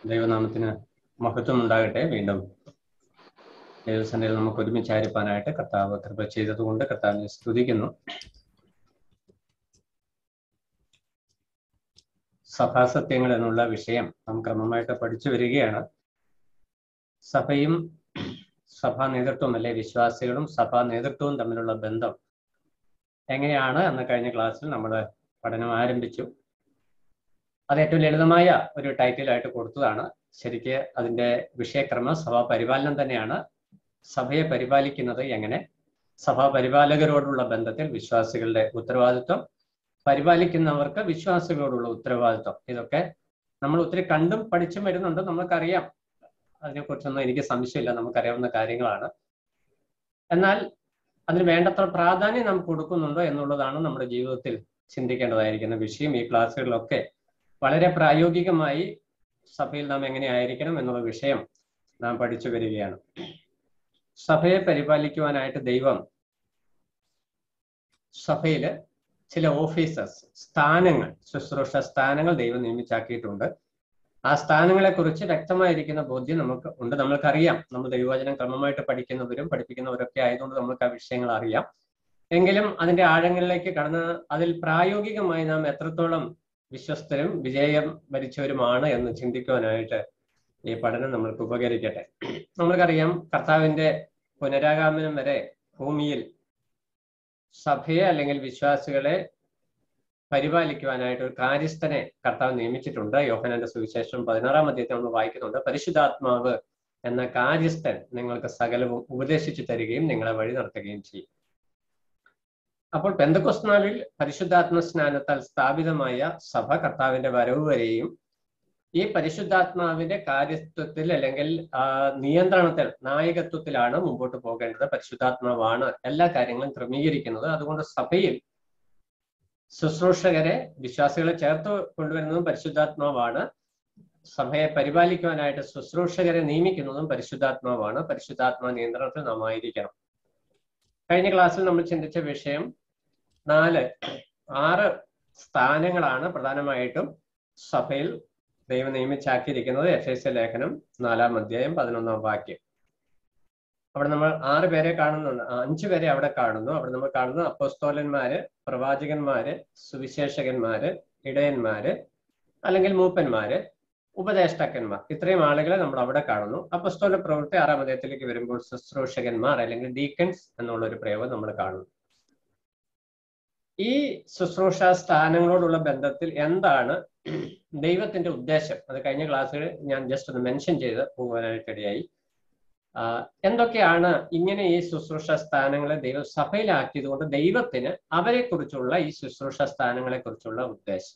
ദൈവനാമത്തിന് മഹത്വം ഉണ്ടാകട്ടെ വീണ്ടും ദൈവസന്നിധിയിൽ നമുക്ക് ഒരുമിച്ചായിരിക്കാനായിട്ട് കർത്താവ് കൃപ ചെയ്തതുകൊണ്ട് കർത്താവിനെ സ്തുതിക്കുന്നു സഭാസത്യങ്ങൾ എന്നുള്ള വിഷയം നാം ക്രമമായിട്ട് പഠിച്ചു വരികയാണ് സഭയും സഭാ നേതൃത്വവും അല്ലെ വിശ്വാസികളും സഭാ നേതൃത്വവും തമ്മിലുള്ള ബന്ധം എങ്ങനെയാണ് എന്ന കഴിഞ്ഞ ക്ലാസ്സിൽ നമ്മൾ പഠനം ആരംഭിച്ചു അത് ഏറ്റവും ലളിതമായ ഒരു ടൈറ്റിലായിട്ട് കൊടുത്തതാണ് ശരിക്ക് അതിന്റെ വിഷയക്രമം സഭാ പരിപാലനം തന്നെയാണ് സഭയെ പരിപാലിക്കുന്നത് എങ്ങനെ സഭാ പരിപാലകരോടുള്ള ബന്ധത്തിൽ വിശ്വാസികളുടെ ഉത്തരവാദിത്വം പരിപാലിക്കുന്നവർക്ക് വിശ്വാസികളോടുള്ള ഉത്തരവാദിത്വം ഇതൊക്കെ നമ്മൾ ഒത്തിരി കണ്ടും പഠിച്ചും വരുന്നുണ്ട് നമുക്കറിയാം അതിനെക്കുറിച്ചൊന്നും എനിക്ക് സംശയമില്ല നമുക്കറിയാവുന്ന കാര്യങ്ങളാണ് എന്നാൽ അതിന് വേണ്ടത്ര പ്രാധാന്യം നാം കൊടുക്കുന്നുണ്ടോ എന്നുള്ളതാണ് നമ്മുടെ ജീവിതത്തിൽ ചിന്തിക്കേണ്ടതായിരിക്കുന്ന വിഷയം ഈ ക്ലാസ്സുകളിലൊക്കെ വളരെ പ്രായോഗികമായി സഭയിൽ നാം എങ്ങനെ ആയിരിക്കണം എന്നുള്ള വിഷയം നാം പഠിച്ചു വരികയാണ് സഭയെ പരിപാലിക്കുവാനായിട്ട് ദൈവം സഭയില് ചില ഓഫീസേഴ്സ് സ്ഥാനങ്ങൾ ശുശ്രൂഷ സ്ഥാനങ്ങൾ ദൈവം നിയമിച്ചാക്കിയിട്ടുണ്ട് ആ സ്ഥാനങ്ങളെ കുറിച്ച് വ്യക്തമായിരിക്കുന്ന ബോധ്യം നമുക്ക് ഉണ്ട് നമ്മൾക്കറിയാം നമ്മൾ ദൈവവചനം ക്രമമായിട്ട് പഠിക്കുന്നവരും പഠിപ്പിക്കുന്നവരൊക്കെ ആയതുകൊണ്ട് നമുക്ക് ആ വിഷയങ്ങൾ അറിയാം എങ്കിലും അതിന്റെ ആഴങ്ങളിലേക്ക് കടന്ന് അതിൽ പ്രായോഗികമായി നാം എത്രത്തോളം വിശ്വസ്തരും വിജയം വരിച്ചവരുമാണ് എന്ന് ചിന്തിക്കുവാനായിട്ട് ഈ പഠനം നമ്മൾക്ക് ഉപകരിക്കട്ടെ നമ്മൾക്കറിയാം കർത്താവിന്റെ പുനരാഗമനം വരെ ഭൂമിയിൽ സഭയെ അല്ലെങ്കിൽ വിശ്വാസികളെ പരിപാലിക്കുവാനായിട്ട് ഒരു കാര്യസ്ഥനെ കർത്താവ് നിയമിച്ചിട്ടുണ്ട് യോഹനന്റെ സുവിശേഷം പതിനാറാം അധ്യായത്തിൽ നമ്മൾ വായിക്കുന്നുണ്ട് പരിശുദ്ധാത്മാവ് എന്ന കാര്യസ്ഥൻ നിങ്ങൾക്ക് സകലവും ഉപദേശിച്ചു തരികയും നിങ്ങളെ വഴി നടത്തുകയും ചെയ്യും അപ്പോൾ പെന്തക്കൊസ്നാളിൽ പരിശുദ്ധാത്മ സ്നാനത്താൽ സ്ഥാപിതമായ സഭ കർത്താവിന്റെ വരവ് വരെയും ഈ പരിശുദ്ധാത്മാവിന്റെ കാര്യത്വത്തിൽ അല്ലെങ്കിൽ നിയന്ത്രണത്തിൽ നായകത്വത്തിലാണ് മുമ്പോട്ട് പോകേണ്ടത് പരിശുദ്ധാത്മാവാണ് എല്ലാ കാര്യങ്ങളും ക്രമീകരിക്കുന്നത് അതുകൊണ്ട് സഭയിൽ ശുശ്രൂഷകരെ വിശ്വാസികളെ ചേർത്ത് കൊണ്ടുവരുന്നതും പരിശുദ്ധാത്മാവാണ് സഭയെ പരിപാലിക്കുവാനായിട്ട് ശുശ്രൂഷകരെ നിയമിക്കുന്നതും പരിശുദ്ധാത്മാവാണ് പരിശുദ്ധാത്മാ നിയന്ത്രണത്തിൽ നാം ആയിരിക്കണം കഴിഞ്ഞ ക്ലാസ്സിൽ നമ്മൾ ചിന്തിച്ച വിഷയം നാല് ആറ് സ്ഥാനങ്ങളാണ് പ്രധാനമായിട്ടും സഭയിൽ ദൈവം നിയമിച്ചാക്കിയിരിക്കുന്നത് എഫ് എസ് എ ലേഖനം നാലാം അധ്യായം പതിനൊന്നാം വാക്യം അവിടെ നമ്മൾ ആറ് പേരെ കാണുന്നുണ്ട് അഞ്ചു പേരെ അവിടെ കാണുന്നു അവിടെ നമ്മൾ കാണുന്നു അപ്പോസ്തോലന്മാര് പ്രവാചകന്മാര് സുവിശേഷകന്മാര് ഇടയന്മാര് അല്ലെങ്കിൽ മൂപ്പന്മാര് ഉപദേഷ്ടാക്കന്മാർ ഇത്രയും ആളുകളെ നമ്മൾ അവിടെ കാണുന്നു അപ്പസ്തോല പ്രവൃത്തി ആറാം അധ്യായത്തിലേക്ക് വരുമ്പോൾ ശുശ്രൂഷകന്മാർ അല്ലെങ്കിൽ ഡീക്കൻസ് എന്നുള്ള ഒരു പ്രയോഗം നമ്മൾ കാണുന്നു ഈ ശുശ്രൂഷ സ്ഥാനങ്ങളോടുള്ള ബന്ധത്തിൽ എന്താണ് ദൈവത്തിന്റെ ഉദ്ദേശം അത് കഴിഞ്ഞ ക്ലാസ്സിൽ ഞാൻ ജസ്റ്റ് ഒന്ന് മെൻഷൻ ചെയ്ത് പോകുവാനായിട്ടിടയായി എന്തൊക്കെയാണ് ഇങ്ങനെ ഈ ശുശ്രൂഷ സ്ഥാനങ്ങളെ ദൈവം സഭയിലാക്കിയത് കൊണ്ട് ദൈവത്തിന് അവരെ കുറിച്ചുള്ള ഈ ശുശ്രൂഷ സ്ഥാനങ്ങളെ കുറിച്ചുള്ള ഉദ്ദേശം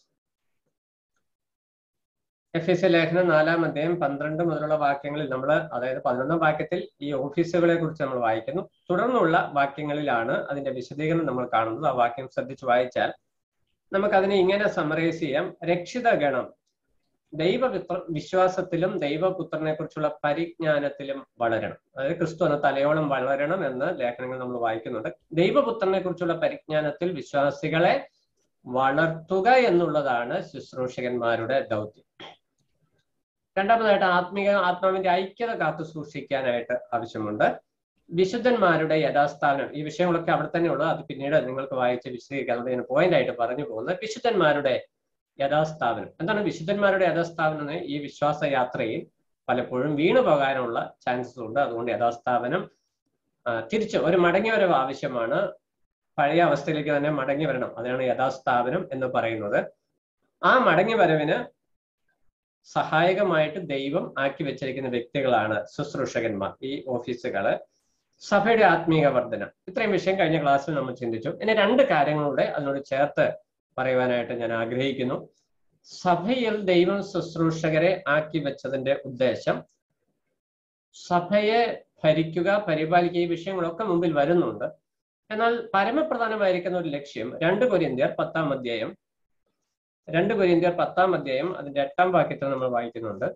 എഫ് എസ് ലേഖനം നാലാം അധ്യായം പന്ത്രണ്ട് മുതലുള്ള വാക്യങ്ങളിൽ നമ്മൾ അതായത് പതിനൊന്നാം വാക്യത്തിൽ ഈ ഓഫീസുകളെ കുറിച്ച് നമ്മൾ വായിക്കുന്നു തുടർന്നുള്ള വാക്യങ്ങളിലാണ് അതിന്റെ വിശദീകരണം നമ്മൾ കാണുന്നത് ആ വാക്യം ശ്രദ്ധിച്ച് വായിച്ചാൽ നമുക്ക് അതിനെ ഇങ്ങനെ സമറൈസ് ചെയ്യാം രക്ഷിത ഗണം ദൈവപുത്ര വിശ്വാസത്തിലും ദൈവപുത്രനെ കുറിച്ചുള്ള പരിജ്ഞാനത്തിലും വളരണം അതായത് ക്രിസ്തു എന്ന തലയോളം വളരണം എന്ന് ലേഖനങ്ങൾ നമ്മൾ വായിക്കുന്നുണ്ട് ദൈവപുത്രനെ കുറിച്ചുള്ള പരിജ്ഞാനത്തിൽ വിശ്വാസികളെ വളർത്തുക എന്നുള്ളതാണ് ശുശ്രൂഷകന്മാരുടെ ദൗത്യം രണ്ടാമതായിട്ട് ആത്മീയ ആത്മാവിന്റെ ഐക്യത കാത്തു സൂക്ഷിക്കാനായിട്ട് ആവശ്യമുണ്ട് വിശുദ്ധന്മാരുടെ യഥാസ്ഥാനം ഈ വിഷയങ്ങളൊക്കെ അവിടെ തന്നെ ഉള്ളത് അത് പിന്നീട് നിങ്ങൾക്ക് വായിച്ച് വിശദീകരിക്കാം അതുകൊണ്ട് ഞാൻ പോയിന്റ് ആയിട്ട് പറഞ്ഞു പോകുന്നത് വിശുദ്ധന്മാരുടെ യഥാസ്ഥാപനം എന്താണ് വിശുദ്ധന്മാരുടെ യഥാസ്ഥാപനം ഈ വിശ്വാസ യാത്രയിൽ പലപ്പോഴും വീണു പോകാനുള്ള ചാൻസസ് ഉണ്ട് അതുകൊണ്ട് യഥാസ്ഥാപനം തിരിച്ച് ഒരു മടങ്ങി വരവ് ആവശ്യമാണ് പഴയ അവസ്ഥയിലേക്ക് തന്നെ മടങ്ങി വരണം അതിനാണ് യഥാസ്ഥാപനം എന്ന് പറയുന്നത് ആ മടങ്ങി വരവിന് സഹായകമായിട്ട് ദൈവം ആക്കി വെച്ചിരിക്കുന്ന വ്യക്തികളാണ് ശുശ്രൂഷകന്മാർ ഈ ഓഫീസുകള് സഭയുടെ ആത്മീയ വർധനം ഇത്രയും വിഷയം കഴിഞ്ഞ ക്ലാസ്സിൽ നമ്മൾ ചിന്തിച്ചു ഇനി രണ്ട് കാര്യങ്ങളുടെ അതിനോട് ചേർത്ത് പറയുവാനായിട്ട് ഞാൻ ആഗ്രഹിക്കുന്നു സഭയിൽ ദൈവം ശുശ്രൂഷകരെ ആക്കി വെച്ചതിന്റെ ഉദ്ദേശം സഭയെ ഭരിക്കുക പരിപാലിക്കുക ഈ വിഷയങ്ങളൊക്കെ മുമ്പിൽ വരുന്നുണ്ട് എന്നാൽ പരമപ്രധാനമായിരിക്കുന്ന ഒരു ലക്ഷ്യം രണ്ട് കൊരിന്ത്യർ പത്താം അധ്യായം രണ്ട് കൊരിന്ത്യർ പത്താം അധ്യായം അതിന്റെ എട്ടാം വാക്യത്തിൽ നമ്മൾ വായിക്കുന്നുണ്ട്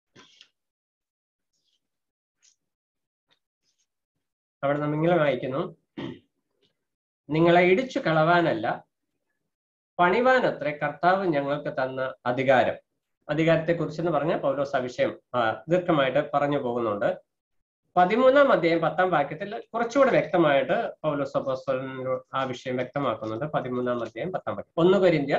അവിടെ നമ്മൾ ഇങ്ങനെ വായിക്കുന്നു നിങ്ങളെ ഇടിച്ചു കളവാനല്ല പണിവാനത്രേ കർത്താവ് ഞങ്ങൾക്ക് തന്ന അധികാരം അധികാരത്തെ കുറിച്ചെന്ന് പറഞ്ഞ പൗലോസ് ആ വിഷയം ആ, ദീർഘമായിട്ട് പറഞ്ഞു പോകുന്നുണ്ട് പതിമൂന്നാം അധ്യായം പത്താം വാക്യത്തിൽ കുറച്ചുകൂടെ വ്യക്തമായിട്ട് പൗലോസ് അപ്പോസ്തലൻ ആ വിഷയം വ്യക്തമാക്കുന്നുണ്ട് പതിമൂന്നാം അധ്യായം പത്താം വാക്യം ഒന്ന് കൊരിന്ത്യർ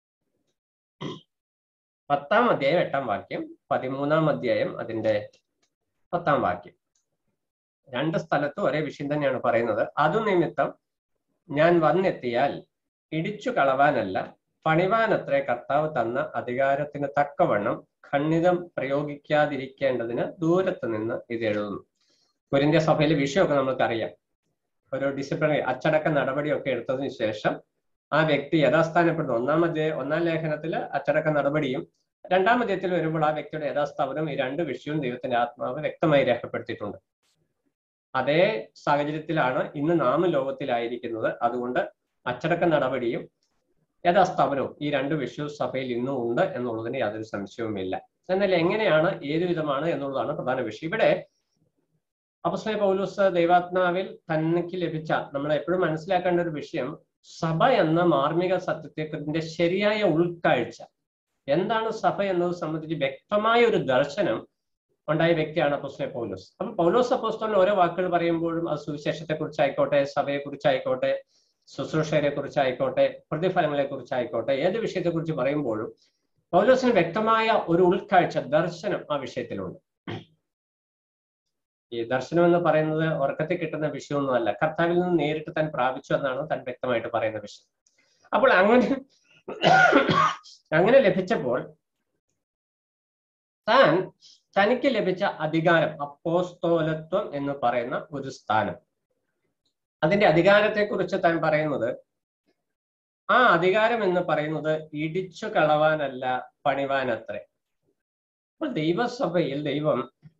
പത്താം അധ്യായം എട്ടാം വാക്യം പതിമൂന്നാം അധ്യായം അതിന്റെ പത്താം വാക്യം രണ്ട് സ്ഥലത്തും ഒരേ വിഷയം തന്നെയാണ് പറയുന്നത് അതു നിമിത്തം ഞാൻ വന്നെത്തിയാൽ ഇടിച്ചു കളവാനല്ല പണിവാനത്രേ കർത്താവ് തന്ന അധികാരത്തിന് തക്കവണ്ണം ഖണ്ഡിതം പ്രയോഗിക്കാതിരിക്കേണ്ടതിന് ദൂരത്ത് നിന്ന് ഇത് എഴുതുന്നു കൊരിന്ത്യ സഭയിലെ വിഷയമൊക്കെ നമുക്കറിയാം ഒരു ഡിസിപ്ലിനറി അച്ചടക്ക നടപടിയൊക്കെ എടുത്തതിന് ശേഷം ആ വ്യക്തി യഥാസ്ഥാനപ്പെടുന്നു ഒന്നാം അധ്യായ ഒന്നാം ലേഖനത്തിൽ അച്ചടക്ക നടപടിയും രണ്ടാം അധ്യായത്തിൽ വരുമ്പോൾ ആ വ്യക്തിയുടെ യഥാസ്ഥാപനം ഈ രണ്ട് വിഷയവും ദൈവത്തിന്റെ ആത്മാവ് വ്യക്തമായി രേഖപ്പെടുത്തിയിട്ടുണ്ട് അതേ സാഹചര്യത്തിലാണ് ഇന്ന് നാം ലോകത്തിലായിരിക്കുന്നത് അതുകൊണ്ട് അച്ചടക്ക നടപടിയും യഥാസ്ഥാപനവും ഈ രണ്ട് വിഷയവും സഭയിൽ ഇന്നും ഉണ്ട് എന്നുള്ളതിന് യാതൊരു സംശയവുമില്ല എന്നാൽ എങ്ങനെയാണ് ഏതു വിധമാണ് എന്നുള്ളതാണ് പ്രധാന വിഷയം ഇവിടെ അപ്പസ്ലേ പൗലൂസ് ദൈവാത്മാവിൽ തനിക്ക് ലഭിച്ച നമ്മൾ എപ്പോഴും മനസ്സിലാക്കേണ്ട ഒരു വിഷയം സഭ എന്ന മാർമിക സത്യത്തെക്കുറിന്റെ ശരിയായ ഉൾക്കാഴ്ച എന്താണ് സഭ എന്നത് സംബന്ധിച്ച് വ്യക്തമായ ഒരു ദർശനം ഉണ്ടായ വ്യക്തിയാണ് അപ്പോസ്ലേ പൗലോസ് അപ്പൊ പൗലോസ് അപ്പോസ്തോലിന് ഓരോ വാക്കുകൾ പറയുമ്പോഴും അത് സുവിശേഷത്തെ കുറിച്ചായിക്കോട്ടെ സഭയെ കുറിച്ചായിക്കോട്ടെ ശുശ്രൂഷയെ കുറിച്ചായിക്കോട്ടെ പ്രതിഫലങ്ങളെ കുറിച്ചായിക്കോട്ടെ ഏത് വിഷയത്തെ കുറിച്ച് പറയുമ്പോഴും പൗലോസിന് വ്യക്തമായ ഒരു ഉൾക്കാഴ്ച ദർശനം ആ വിഷയത്തിലുണ്ട് ഈ ദർശനം എന്ന് പറയുന്നത് ഉറക്കത്തിൽ കിട്ടുന്ന വിഷയമൊന്നുമല്ല കർത്താവിൽ നിന്ന് നേരിട്ട് താൻ പ്രാപിച്ചു എന്നാണ് താൻ വ്യക്തമായിട്ട് പറയുന്ന വിഷയം അപ്പോൾ അങ്ങനെ അങ്ങനെ ലഭിച്ചപ്പോൾ താൻ തനിക്ക് ലഭിച്ച അധികാരം അപ്പോസ്തോലത്വം എന്ന് പറയുന്ന ഒരു സ്ഥാനം അതിന്റെ അധികാരത്തെ കുറിച്ച് താൻ പറയുന്നത് ആ അധികാരം എന്ന് പറയുന്നത് ഇടിച്ചു കളവാനല്ല പണിവാനത്രേ അപ്പോൾ ദൈവസഭയിൽ ദൈവം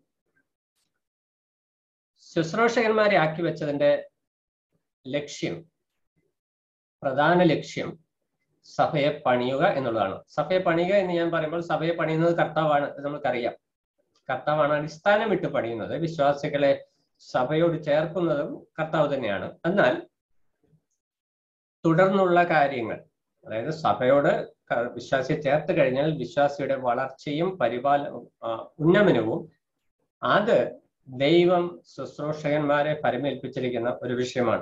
ശുശ്രൂഷകന്മാരെ ആക്കി വെച്ചതിന്റെ ലക്ഷ്യം പ്രധാന ലക്ഷ്യം സഭയെ പണിയുക എന്നുള്ളതാണ് സഭയെ പണിയുക എന്ന് ഞാൻ പറയുമ്പോൾ സഭയെ പണിയുന്നത് കർത്താവാണ് ഇത് നമുക്കറിയാം കർത്താവാണ് അടിസ്ഥാനം ഇട്ട് പണിയുന്നത് വിശ്വാസികളെ സഭയോട് ചേർക്കുന്നതും കർത്താവ് തന്നെയാണ് എന്നാൽ തുടർന്നുള്ള കാര്യങ്ങൾ അതായത് സഭയോട് ക- വിശ്വാസിയെ ചേർത്ത് കഴിഞ്ഞാൽ വിശ്വാസിയുടെ വളർച്ചയും പരിപാല ആ, ഉന്നമനവും അത് ദൈവം ശുശ്രൂഷകന്മാരെ പരിമേൽപ്പിച്ചിരിക്കുന്ന ഒരു വിഷയമാണ്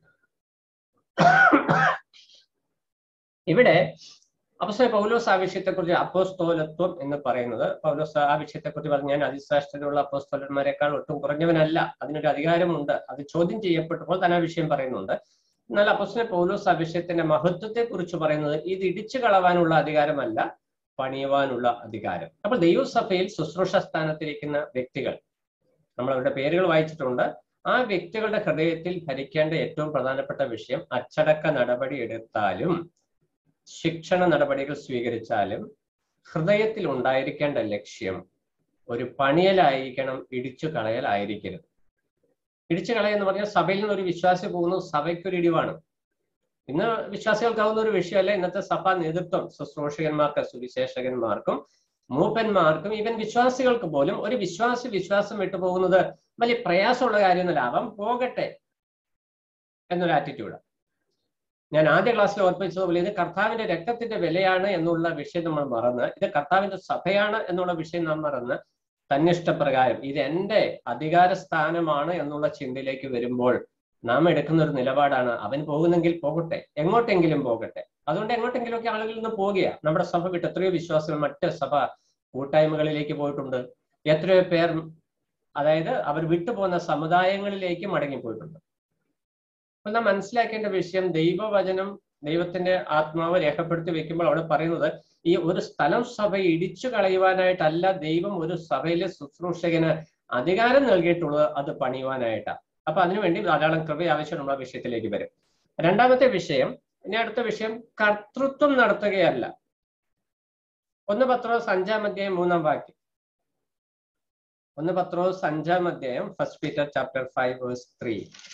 ഇവിടെ അപ്പസ്തലൻ പൗലോസ് ആ വിഷയത്തെക്കുറിച്ച് അപ്പോസ്തോലത്വം എന്ന് പറയുന്നത് പൗലോസ് ആ വിഷയത്തെക്കുറിച്ച് പറഞ്ഞ് ഞാൻ അതിശ്രേഷ്ഠതയുള്ള അപ്പോസ്തോലന്മാരെക്കാൾ ഒട്ടും കുറഞ്ഞവനല്ല അതിനൊരു അധികാരമുണ്ട് അത് ചോദ്യം ചെയ്യപ്പെട്ടപ്പോൾ തന്നെ ആ വിഷയം പറയുന്നുണ്ട് എന്നാൽ അപ്പസ്തലൻ പൗലോസ് ആ വിഷയത്തിന്റെ മഹത്വത്തെ കുറിച്ച് പറയുന്നത് ഇത് ഇടിച്ചു കളവാനുള്ള അധികാരമല്ല പണിയുവാനുള്ള അധികാരം അപ്പോൾ ദൈവസഭയിൽ ശുശ്രൂഷ സ്ഥാനത്തിരിക്കുന്ന വ്യക്തികൾ നമ്മൾ അവരുടെ പേരുകൾ വായിച്ചിട്ടുണ്ട് ആ വ്യക്തികളുടെ ഹൃദയത്തിൽ ഭരിക്കേണ്ട ഏറ്റവും പ്രധാനപ്പെട്ട വിഷയം അച്ചടക്ക നടപടി എടുത്താലും ശിക്ഷണ നടപടികൾ സ്വീകരിച്ചാലും ഹൃദയത്തിൽ ഉണ്ടായിരിക്കേണ്ട ലക്ഷ്യം ഒരു പണിയലായിരിക്കണം ഇടിച്ചു കളയലായിരിക്കരുത് ഇടിച്ചു കളയ എന്ന് പറഞ്ഞാൽ സഭയിൽ നിന്ന് ഒരു വിശ്വാസി പോകുന്നു സഭയ്ക്കൊരു ഇടിവാണ് ഇന്ന് വിശ്വാസികൾക്കാവുന്ന ഒരു വിഷയമല്ല ഇന്നത്തെ സഭാ നേതൃത്വം ശുശ്രൂഷകന്മാർക്ക് സുവിശേഷകന്മാർക്കും മൂപ്പന്മാർക്കും ഈവൻ വിശ്വാസികൾക്ക് പോലും ഒരു വിശ്വാസി വിശ്വാസം വിട്ടു പോകുന്നത് വലിയ പ്രയാസമുള്ള കാര്യമൊന്നുമല്ല അവൻ പോകട്ടെ എന്നൊരു ആറ്റിറ്റ്യൂഡ് ഞാൻ ആദ്യ ക്ലാസ്സിൽ ഓർപ്പിച്ചതുപോലെ ഇത് കർത്താവിന്റെ രക്തത്തിന്റെ വിലയാണ് എന്നുള്ള വിഷയം നമ്മൾ മറന്ന് ഇത് കർത്താവിന്റെ സഭയാണ് എന്നുള്ള വിഷയം നാം മറന്ന് തന്നിഷ്ടപ്രകാരം ഇത് എന്റെ അധികാര സ്ഥാനമാണ് എന്നുള്ള ചിന്തയിലേക്ക് വരുമ്പോൾ നാം എടുക്കുന്ന ഒരു നിലപാടാണ് അവൻ പോകുന്നെങ്കിൽ പോകട്ടെ എങ്ങോട്ടെങ്കിലും പോകട്ടെ അതുകൊണ്ട് എങ്ങോട്ടെങ്കിലും ഒക്കെ ആളുകളിൽ നിന്ന് പോകുക നമ്മുടെ സഭ വിട്ട് എത്രയോ വിശ്വാസികൾ മറ്റ് സഭ കൂട്ടായ്മകളിലേക്ക് പോയിട്ടുണ്ട് എത്രയോ പേർ അതായത് അവർ വിട്ടുപോകുന്ന സമുദായങ്ങളിലേക്ക് മടങ്ങിപ്പോയിട്ടുണ്ട് അപ്പൊ നാം മനസ്സിലാക്കേണ്ട വിഷയം ദൈവവചനം ദൈവത്തിന്റെ ആത്മാവ് രേഖപ്പെടുത്തി വെക്കുമ്പോൾ അവിടെ പറയുന്നത് ഈ ഒരു സ്ഥലം സഭ ഇടിച്ചു കളയുവാനായിട്ടല്ല ദൈവം ഒരു സഭയിലെ ശുശ്രൂഷകന് അധികാരം നൽകിയിട്ടുള്ളത് അത് പണിയുവാനായിട്ടാണ് അപ്പൊ അതിനുവേണ്ടി ധാരാളം കൃപ ആവശ്യം നമ്മൾ ആ വിഷയത്തിലേക്ക് വരും രണ്ടാമത്തെ വിഷയം ഇനി അടുത്ത വിഷയം കർത്തൃത്വം നടത്തുകയല്ല ഒന്ന് പത്രോസ് അഞ്ചാം അധ്യായം മൂന്നാം വാക്യം ഒന്ന് പത്രോസ് അഞ്ചാം അധ്യായം first Peter chapter five verse three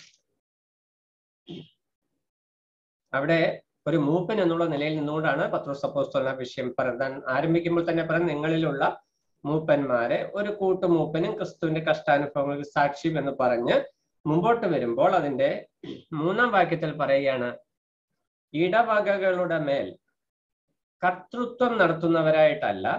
അവിടെ ഒരു മൂപ്പൻ എന്നുള്ള നിലയിൽ നിന്നുകൊണ്ടാണ് പത്രോസ് അപ്പോസ്തലൻ ആ വിഷയം പറയാൻ ആരംഭിക്കുമ്പോൾ തന്നെ പറയാം നിങ്ങളിലുള്ള മൂപ്പന്മാരെ ഒരു കൂട്ടുമൂപ്പനും ക്രിസ്തുവിന്റെ കഷ്ടാനുഭവങ്ങൾക്ക് സാക്ഷ്യം എന്ന് പറഞ്ഞ് മുമ്പോട്ട് വരുമ്പോൾ അതിന്റെ മൂന്നാം വാക്യത്തിൽ പറയുകയാണ് ഇടവകകളുടെ മേൽ കർത്തൃത്വം നടത്തുന്നവരായിട്ടല്ല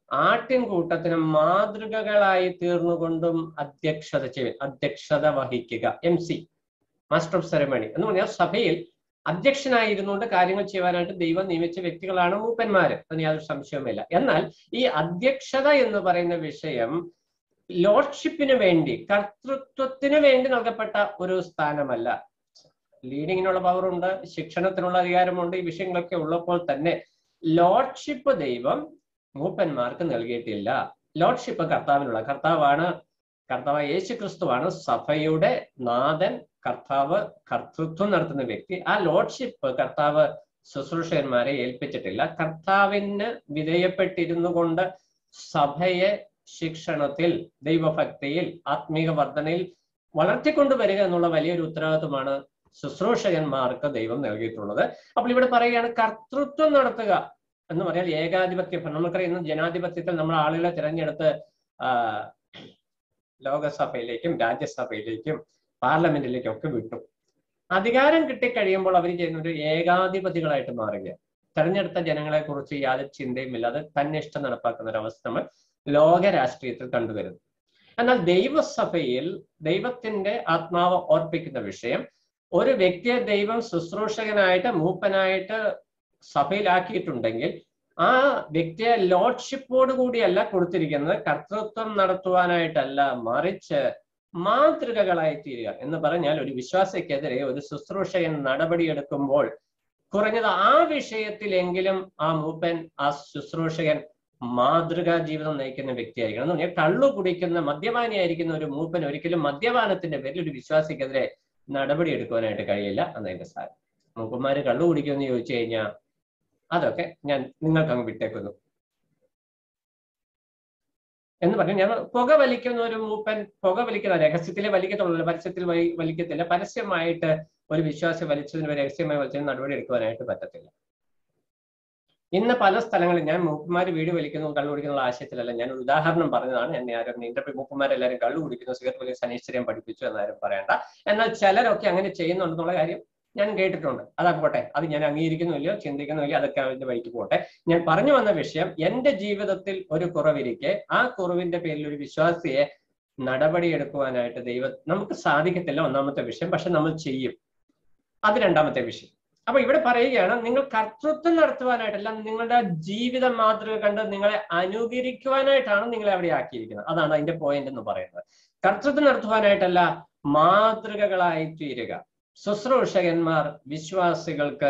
ആട്ടിൻകൂട്ടത്തിന് മാതൃകകളായി തീർന്നുകൊണ്ടും അധ്യക്ഷത ചെയ്യും അധ്യക്ഷത വഹിക്കുക M C master of ceremony എന്ന് പറഞ്ഞാൽ സഭയിൽ അധ്യക്ഷനായിരുന്നുകൊണ്ട് കാര്യങ്ങൾ ചെയ്യുവാനായിട്ട് ദൈവം നിയമിച്ച വ്യക്തികളാണ് മൂപ്പന്മാര് അതിന് യാതൊരു സംശയവുമില്ല എന്നാൽ ഈ അധ്യക്ഷത എന്ന് പറയുന്ന വിഷയം ലോഡ്ഷിപ്പിന് വേണ്ടി കർത്തൃത്വത്തിന് വേണ്ടി നൽകപ്പെട്ട ഒരു സ്ഥാനമല്ല ലീഡിങ്ങിനുള്ള പവറുണ്ട് ശിക്ഷണത്തിനുള്ള അധികാരമുണ്ട് ഈ വിഷയങ്ങളൊക്കെ ഉള്ളപ്പോൾ തന്നെ ലോഡ്ഷിപ്പ് ദൈവം മൂപ്പന്മാർക്ക് നൽകിയിട്ടില്ല ലോഡ്ഷിപ്പ് കർത്താവിനുള്ള കർത്താവാണ് കർത്താവ് യേശു ക്രിസ്തുവാണ് സഭയുടെ നാഥൻ കർത്താവ് കർത്തൃത്വം നടത്തുന്ന വ്യക്തി ആ ലോഡ്ഷിപ്പ് കർത്താവ് ശുശ്രൂഷകന്മാരെ ഏൽപ്പിച്ചിട്ടില്ല കർത്താവിന് വിധേയപ്പെട്ടിരുന്നു കൊണ്ട് സഭയെ ശിക്ഷണത്തിൽ ദൈവഭക്തിയിൽ ആത്മീക വർധനയിൽ വളർത്തിക്കൊണ്ടുവരിക എന്നുള്ള വലിയൊരു ഉത്തരവാദിത്വമാണ് ശുശ്രൂഷകന്മാർക്ക് ദൈവം നൽകിയിട്ടുള്ളത് അപ്പോൾ ഇവിടെ പറയുകയാണ് കർത്തൃത്വം നടത്തുക എന്ന് പറഞ്ഞാൽ ഏകാധിപത്യ ഭരണം നമുക്കറിയാം ഇന്ന് ജനാധിപത്യത്തിൽ നമ്മൾ ആളുകളെ തിരഞ്ഞെടുത്ത് ആ ലോകസഭയിലേക്കും രാജ്യസഭയിലേക്കും പാർലമെന്റിലേക്കും ഒക്കെ വിട്ടു അധികാരം കിട്ടിക്കഴിയുമ്പോൾ അവർ ചെയ്യുന്ന ഒരു ഏകാധിപതികളായിട്ട് മാറുകയാണ് തെരഞ്ഞെടുത്ത ജനങ്ങളെ കുറിച്ച് യാതൊരു ചിന്തയും ഇല്ലാതെ തന്നെ ഇഷ്ടം നടപ്പാക്കുന്ന ഒരു അവസ്ഥ നമ്മൾ ലോക രാഷ്ട്രീയത്തിൽ കണ്ടുവരുന്നു എന്നാൽ ദൈവസഭയിൽ ദൈവത്തിന്റെ ആത്മാവ് ഓർപ്പിക്കുന്ന വിഷയം ഒരു വ്യക്തിയെ ദൈവം ശുശ്രൂഷകനായിട്ട് മൂപ്പനായിട്ട് സഭയിലാക്കിയിട്ടുണ്ടെങ്കിൽ ആ വ്യക്തിയെ ലോഡ്ഷിപ്പോട് കൂടിയല്ല കൊടുത്തിരിക്കുന്നത് കർത്തൃത്വം നടത്തുവാനായിട്ടല്ല മറിച്ച് മാതൃകകളായി തീരുക എന്ന് പറഞ്ഞാൽ ഒരു വിശ്വാസക്കെതിരെ ഒരു ശുശ്രൂഷകൻ നടപടിയെടുക്കുമ്പോൾ കുറഞ്ഞത് ആ വിഷയത്തിലെങ്കിലും ആ മൂപ്പൻ ആ ശുശ്രൂഷകൻ മാതൃകാ ജീവിതം നയിക്കുന്ന വ്യക്തിയായിരിക്കണം എന്ന് പറഞ്ഞാൽ കള്ളു കുടിക്കുന്ന മദ്യപാനിയായിരിക്കുന്ന ഒരു മൂപ്പൻ ഒരിക്കലും മദ്യപാനത്തിന്റെ പേരിൽ ഒരു വിശ്വാസിക്കെതിരെ നടപടി എടുക്കുവാനായിട്ട് കഴിയില്ല എന്നതിന്റെ സാരം മൂപ്പന്മാര് കള്ളു കുടിക്കുമെന്ന് ചോദിച്ചു കഴിഞ്ഞാൽ അതൊക്കെ ഞാൻ നിങ്ങൾക്ക് അങ്ങ് വിട്ടേക്കുന്നു എന്ന് പറഞ്ഞു ഞാൻ പുക വലിക്കുന്ന ഒരു മൂപ്പൻ പുക വലിക്കുന്ന രഹസ്യത്തിലെ വലിക്കത്തുള്ളൂ പരസ്യത്തിൽ വലിക്കത്തില്ല പരസ്യമായിട്ട് ഒരു വിശ്വാസി വലിച്ചതിന് രഹസ്യമായി വലിച്ചതിന് നടപടി എടുക്കുവാനായിട്ട് പറ്റത്തില്ല ഇന്ന് പല സ്ഥലങ്ങളിൽ ഞാൻ മൂപ്പന്മാർ വീട് വലിക്കുന്നു കള്ളു കുടിക്കുന്ന ആശയത്തിലല്ല ഞാൻ ഒരു ഉദാഹരണം പറഞ്ഞതാണ് എന്നെ ആരും ഇന്റർവ്യൂ മൂപ്പന്മാരെല്ലാവരും കള്ളു കുടിക്കുന്നു സിഗരറ്റ് വലിയ സനീശ്വര്യം പഠിപ്പിച്ചു എന്നാരും പറയണ്ട എന്നാൽ ചിലരൊക്കെ അങ്ങനെ ചെയ്യുന്നുണ്ടെന്നുള്ള കാര്യം ഞാൻ കേട്ടിട്ടുണ്ട് അതാ പോട്ടെ അത് ഞാൻ അംഗീകരിക്കുന്നില്ലയോ ചിന്തിക്കുന്നില്ലയോ അതൊക്കെ അതിന്റെ വഴിക്ക് പോട്ടെ ഞാൻ പറഞ്ഞു വന്ന വിഷയം എന്റെ ജീവിതത്തിൽ ഒരു കുറവിരിക്കെ ആ കുറവിന്റെ പേരിൽ ഒരു വിശ്വാസിയെ നടപടിയെടുക്കുവാനായിട്ട് ദൈവം നമുക്ക് സാധിക്കത്തില്ല ഒന്നാമത്തെ വിഷയം പക്ഷെ നമ്മൾ ചെയ്യും അത് രണ്ടാമത്തെ വിഷയം അപ്പൊ ഇവിടെ പറയുകയാണ് നിങ്ങൾ കർത്തൃത്വം നടത്തുവാനായിട്ടല്ല നിങ്ങളുടെ ജീവിത മാതൃക കണ്ട് നിങ്ങളെ അനുകരിക്കുവാനായിട്ടാണ് നിങ്ങളെ അവിടെ ആക്കിയിരിക്കുന്നത് അതാണ് അതിന്റെ പോയിന്റ് എന്ന് പറയുന്നത് കർത്തൃത്വം നടത്തുവാനായിട്ടല്ല മാതൃകകളായി തീരുക ശുശ്രൂഷകന്മാർ വിശ്വാസികൾക്ക്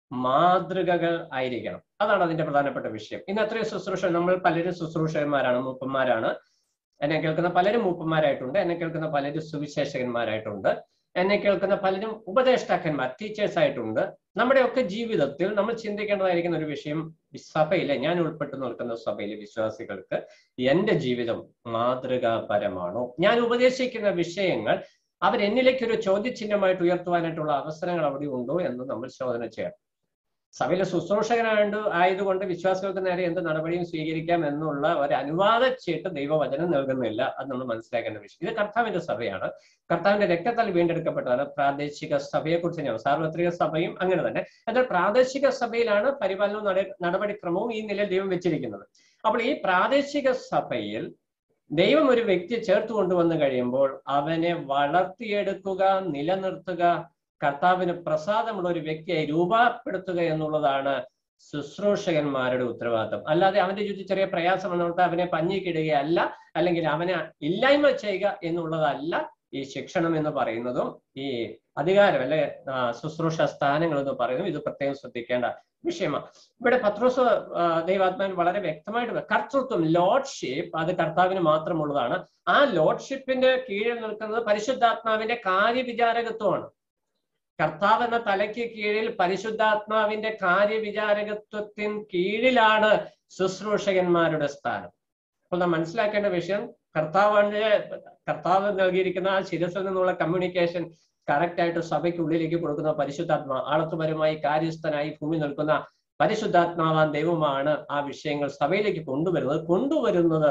മാതൃകകൾ ആയിരിക്കണം അതാണ് അതിന്റെ പ്രധാനപ്പെട്ട വിഷയം ഇന്ന് എത്രയോ ശുശ്രൂഷ നമ്മൾ പലരും ശുശ്രൂഷകന്മാരാണ് മൂപ്പന്മാരാണ് എന്നെ കേൾക്കുന്ന പലരും മൂപ്പന്മാരായിട്ടുണ്ട് എന്നെ കേൾക്കുന്ന പലരും സുവിശേഷകന്മാരായിട്ടുണ്ട് എന്നെ കേൾക്കുന്ന പലരും ഉപദേഷ്ടാക്കന്മാർ ടീച്ചേഴ്സ് ആയിട്ടുണ്ട് നമ്മുടെയൊക്കെ ജീവിതത്തിൽ നമ്മൾ ചിന്തിക്കേണ്ടതായിരിക്കുന്ന ഒരു വിഷയം സഭയിലെ ഞാൻ ഉൾപ്പെട്ടു നിൽക്കുന്ന സഭയിലെ വിശ്വാസികൾക്ക് എന്റെ ജീവിതം മാതൃകാപരമാണോ ഞാൻ ഉപദേശിക്കുന്ന വിഷയങ്ങൾ അവരെന്നിലേക്ക് ഒരു ചോദ്യചിഹ്നമായിട്ട് ഉയർത്തുവാനായിട്ടുള്ള അവസരങ്ങൾ അവിടെ ഉണ്ടോ എന്ന് നമ്മൾ ശോധന ചെയ്യണം സഭയിലെ ശുശ്രൂഷകനായിട്ട് ആയതുകൊണ്ട് വിശ്വാസികൾക്ക് നേരെ എന്ത് നടപടിയും സ്വീകരിക്കാം എന്നുള്ള ഒരു അനുവാദ ചീട്ട് ദൈവവചനം നൽകുന്നില്ല അത് നമ്മൾ മനസ്സിലാക്കേണ്ട വിഷയം ഇത് കർത്താവിന്റെ സഭയാണ് കർത്താവിന്റെ രക്തത്താൽ വീണ്ടെടുക്കപ്പെട്ടതാണ് പ്രാദേശിക സഭയെക്കുറിച്ച് ഞാൻ സാർവത്രിക സഭയും അങ്ങനെ തന്നെ എന്നാൽ പ്രാദേശിക സഭയിലാണ് പരിപാലനവും നട നടപടിക്രമവും ഈ നിലയിൽ ദൈവം വെച്ചിരിക്കുന്നത് അപ്പോൾ ഈ പ്രാദേശിക സഭയിൽ ദൈവം ഒരു വ്യക്തിയെ ചേർത്ത് കൊണ്ടുവന്നു കഴിയുമ്പോൾ അവനെ വളർത്തിയെടുക്കുക നിലനിർത്തുക കർത്താവിന് പ്രസാദമുള്ള ഒരു വ്യക്തിയായി രൂപപ്പെടുത്തുക എന്നുള്ളതാണ് ശുശ്രൂഷകന്മാരുടെ ഉത്തരവാദിത്തം അല്ലാതെ അവന്റെ ചുറ്റും ചെറിയ പ്രയാസം വന്നിട്ട് അവനെ പഞ്ഞിക്കിടുകയല്ല അല്ലെങ്കിൽ അവനെ ഇല്ലായ്മ ചെയ്യുക എന്നുള്ളതല്ല ഈ ശിക്ഷണം എന്ന് പറയുന്നതും ഈ അധികാരം അല്ലെ ശുശ്രൂഷ സ്ഥാനങ്ങൾ എന്ന് പറയുന്നതും ഇത് പ്രത്യേകം ശ്രദ്ധിക്കേണ്ട വിഷയമാണ് ഇവിടെ പത്രോസ് ദൈവാത്മാവിൽ വളരെ വ്യക്തമായിട്ട് കർത്തൃത്വം ലോഡ്ഷിപ്പ് അത് കർത്താവിന് മാത്രമുള്ളതാണ് ആ ലോഡ്ഷിപ്പിന്റെ കീഴിൽ നിൽക്കുന്നത് പരിശുദ്ധാത്മാവിന്റെ കാര്യവിചാരകത്വമാണ് കർത്താവ് എന്ന തലയ്ക്ക് കീഴിൽ പരിശുദ്ധാത്മാവിന്റെ കാര്യവിചാരകത്വത്തിന് കീഴിലാണ് ശുശ്രൂഷകന്മാരുടെ സ്ഥാനം അപ്പോൾ നാം മനസ്സിലാക്കേണ്ട വിഷയം കർത്താവിന്റെ കർത്താവ് നൽകിയിരിക്കുന്ന ആ ശിരസിൽ നിന്നുള്ള കമ്മ്യൂണിക്കേഷൻ കറക്റ്റ് ആയിട്ട് സഭയ്ക്കുള്ളിലേക്ക് കൊടുക്കുന്ന പരിശുദ്ധാത്മാ ആളത്തുപരമായി കാര്യസ്ഥനായി ഭൂമി നിൽക്കുന്ന പരിശുദ്ധാത്മാവാൻ ദൈവമാണ് ആ വിഷയങ്ങൾ സഭയിലേക്ക് കൊണ്ടുവരുന്നത് കൊണ്ടുവരുന്നത്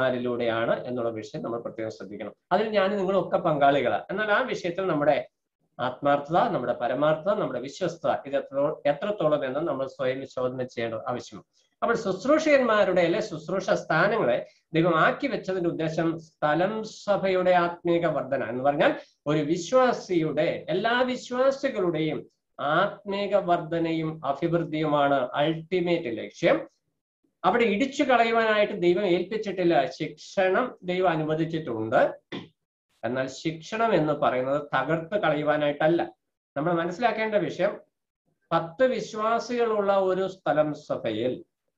ശുശ്രൂഷകന്മാരിലൂടെയാണ് എന്നുള്ള വിഷയം നമ്മൾ പ്രത്യേകം ശ്രദ്ധിക്കണം അതിൽ ഞാൻ നിങ്ങളൊക്കെ പങ്കാളികളാണ് എന്നാൽ ആ വിഷയത്തിൽ നമ്മുടെ ആത്മാർത്ഥത നമ്മുടെ പരമാർത്ഥത നമ്മുടെ വിശ്വസ്തത ഇത് എത്ര എത്രത്തോളം എന്ന് നമ്മൾ സ്വയം ശോധന ചെയ്യേണ്ട ആവശ്യമാണ് അപ്പോൾ ശുശ്രൂഷകന്മാരുടെ അല്ലെ ശുശ്രൂഷ സ്ഥാനങ്ങളെ ദൈവം ആക്കി വെച്ചതിന്റെ ഉദ്ദേശം സ്ഥലം സഭയുടെ ആത്മീക വർധന എന്ന് പറഞ്ഞാൽ ഒരു വിശ്വാസിയുടെ എല്ലാ വിശ്വാസികളുടെയും ആത്മീക വർധനയും അഭിവൃദ്ധിയുമാണ് അൾട്ടിമേറ്റ് ലക്ഷ്യം അവിടെ ഇടിച്ചു കളയുവാനായിട്ട് ദൈവം ഏൽപ്പിച്ചിട്ടില്ല ശിക്ഷണം ദൈവം അനുവദിച്ചിട്ടുണ്ട് എന്നാൽ ശിക്ഷണം എന്ന് പറയുന്നത് തകർത്ത് കളയുവാനായിട്ടല്ല നമ്മൾ മനസ്സിലാക്കേണ്ട വിഷയം പത്ത് വിശ്വാസികളുള്ള ഒരു സ്ഥലം സഭയിൽ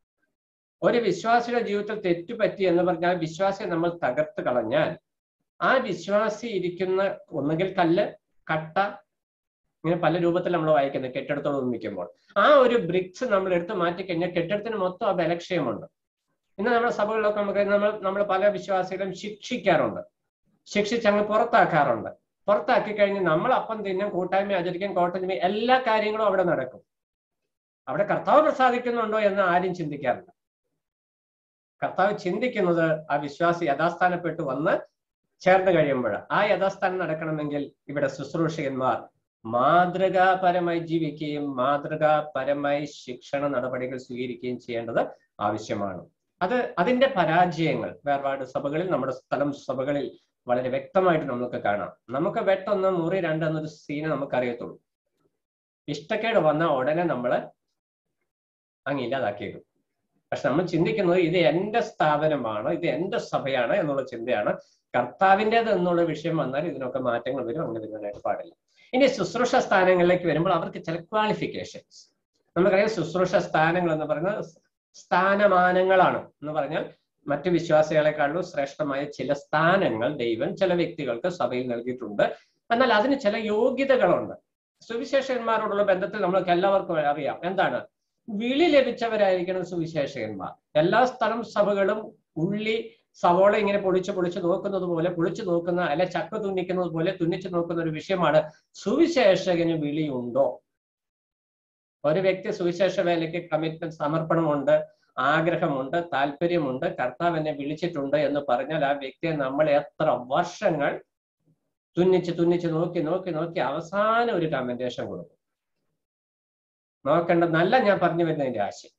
ഒരു വിശ്വാസിയുടെ ജീവിതത്തിൽ തെറ്റുപറ്റി എന്ന് പറഞ്ഞാൽ വിശ്വാസിയെ നമ്മൾ തകർത്ത് കളഞ്ഞാൽ ആ വിശ്വാസി ഇരിക്കുന്ന ഒന്നുകിൽ കല്ല് കട്ട ഇങ്ങനെ പല രൂപത്തിൽ നമ്മൾ വായിക്കുന്നത് കെട്ടിടത്തോട് നിർമ്മിക്കുമ്പോൾ ആ ഒരു ബ്രിക്സ് നമ്മൾ എടുത്ത് മാറ്റി കഴിഞ്ഞാൽ കെട്ടിടത്തിന് മൊത്തം ആ ബലക്ഷയമുണ്ട് ഇന്ന് നമ്മുടെ സഭകളിലൊക്കെ നമുക്ക് നമ്മൾ നമ്മൾ പല വിശ്വാസികളും ശിക്ഷിക്കാറുണ്ട് ശിക്ഷിച്ച് അങ്ങ് പുറത്താക്കാറുണ്ട് പുറത്താക്കി കഴിഞ്ഞ് നമ്മൾ അപ്പം തിന്നും കൂട്ടായ്മ ആചരിക്കും കോട്ടഞ്ഞ എല്ലാ കാര്യങ്ങളും അവിടെ നടക്കും അവിടെ കർത്താവ് പ്രസാദിക്കുന്നുണ്ടോ എന്ന് ആരും ചിന്തിക്കാറില്ല കർത്താവ് ചിന്തിക്കുന്നത് ആ വിശ്വാസി യഥാസ്ഥാനപ്പെട്ട് വന്ന് ചേർന്ന് കഴിയുമ്പോൾ ആ യഥാസ്ഥാനം നടക്കണമെങ്കിൽ ഇവിടെ ശുശ്രൂഷകന്മാർ മാതൃകാപരമായി ജീവിക്കുകയും മാതൃകാപരമായി ശിക്ഷണ നടപടികൾ സ്വീകരിക്കുകയും ചെയ്യേണ്ടത് ആവശ്യമാണ് അത് അതിന്റെ പരാജയങ്ങൾ വേർപാട് സഭകളിൽ നമ്മുടെ സ്ഥലം സഭകളിൽ വളരെ വ്യക്തമായിട്ട് നമുക്ക് കാണാം നമുക്ക് വെട്ടൊന്ന് മുറി രണ്ട് എന്നൊരു സീന് നമുക്ക് അറിയത്തുള്ളൂ ഇഷ്ടക്കേട് വന്ന ഉടനെ നമ്മൾ അങ്ങ് ഇല്ലാതാക്കിയേക്കും പക്ഷെ നമ്മൾ ചിന്തിക്കുന്നത് ഇത് എന്റെ സ്ഥാപനമാണ് ഇത് എന്റെ സഭയാണ് എന്നുള്ള ചിന്തയാണ് കർത്താവിൻ്റെത് എന്നുള്ള വിഷയം വന്നാൽ ഇതിനൊക്കെ മാറ്റങ്ങൾ വരും അങ്ങനെ വരുവാനായിട്ട് പാടില്ല ഇനി ശുശ്രൂഷ സ്ഥാനങ്ങളിലേക്ക് വരുമ്പോൾ അവർക്ക് ചില ക്വാളിഫിക്കേഷൻസ് നമുക്കറിയാം ശുശ്രൂഷ സ്ഥാനങ്ങൾ എന്ന് പറയുന്നത് സ്ഥാനമാനങ്ങളാണ് എന്ന് പറഞ്ഞാൽ മറ്റു വിശ്വാസികളെക്കാളും ശ്രേഷ്ഠമായ ചില സ്ഥാനങ്ങൾ ദൈവം ചില വ്യക്തികൾക്ക് സഭയിൽ നൽകിയിട്ടുണ്ട് എന്നാൽ അതിന് ചില യോഗ്യതകളുണ്ട് സുവിശേഷകന്മാരോടുള്ള ബന്ധത്തിൽ നമ്മൾക്ക് എല്ലാവർക്കും അറിയാം എന്താണ് വിളി ലഭിച്ചവരായിരിക്കണം സുവിശേഷകന്മാർ എല്ലാ സ്ഥലം സഭകളും ഉള്ളി സവോള ഇങ്ങനെ പൊളിച്ച് പൊളിച്ച് നോക്കുന്നത് പോലെ പൊളിച്ചു നോക്കുന്ന അല്ലെ ചക്ക തുന്നിക്കുന്നത് പോലെ തുന്നിച്ചു നോക്കുന്ന ഒരു വിഷയമാണ് സുവിശേഷകന് വിളിയുണ്ടോ ഒരു വ്യക്തി സുവിശേഷ വേലയ്ക്ക് കമ്മിറ്റ്മെന്റ് സമർപ്പണമുണ്ട് ആഗ്രഹമുണ്ട് താല്പര്യമുണ്ട് കർത്താവ് എന്നെ വിളിച്ചിട്ടുണ്ട് എന്ന് പറഞ്ഞാൽ ആ വ്യക്തിയെ നമ്മൾ എത്ര വർഷങ്ങൾ തുന്നിച്ച് തുന്നിച്ച് നോക്കി നോക്കി നോക്കി അവസാനം ഒരു കമന്റേഷൻ കൊടുക്കും നോക്കേണ്ട നല്ല ഞാൻ പറഞ്ഞു വരുന്നതിന്റെ ആശയം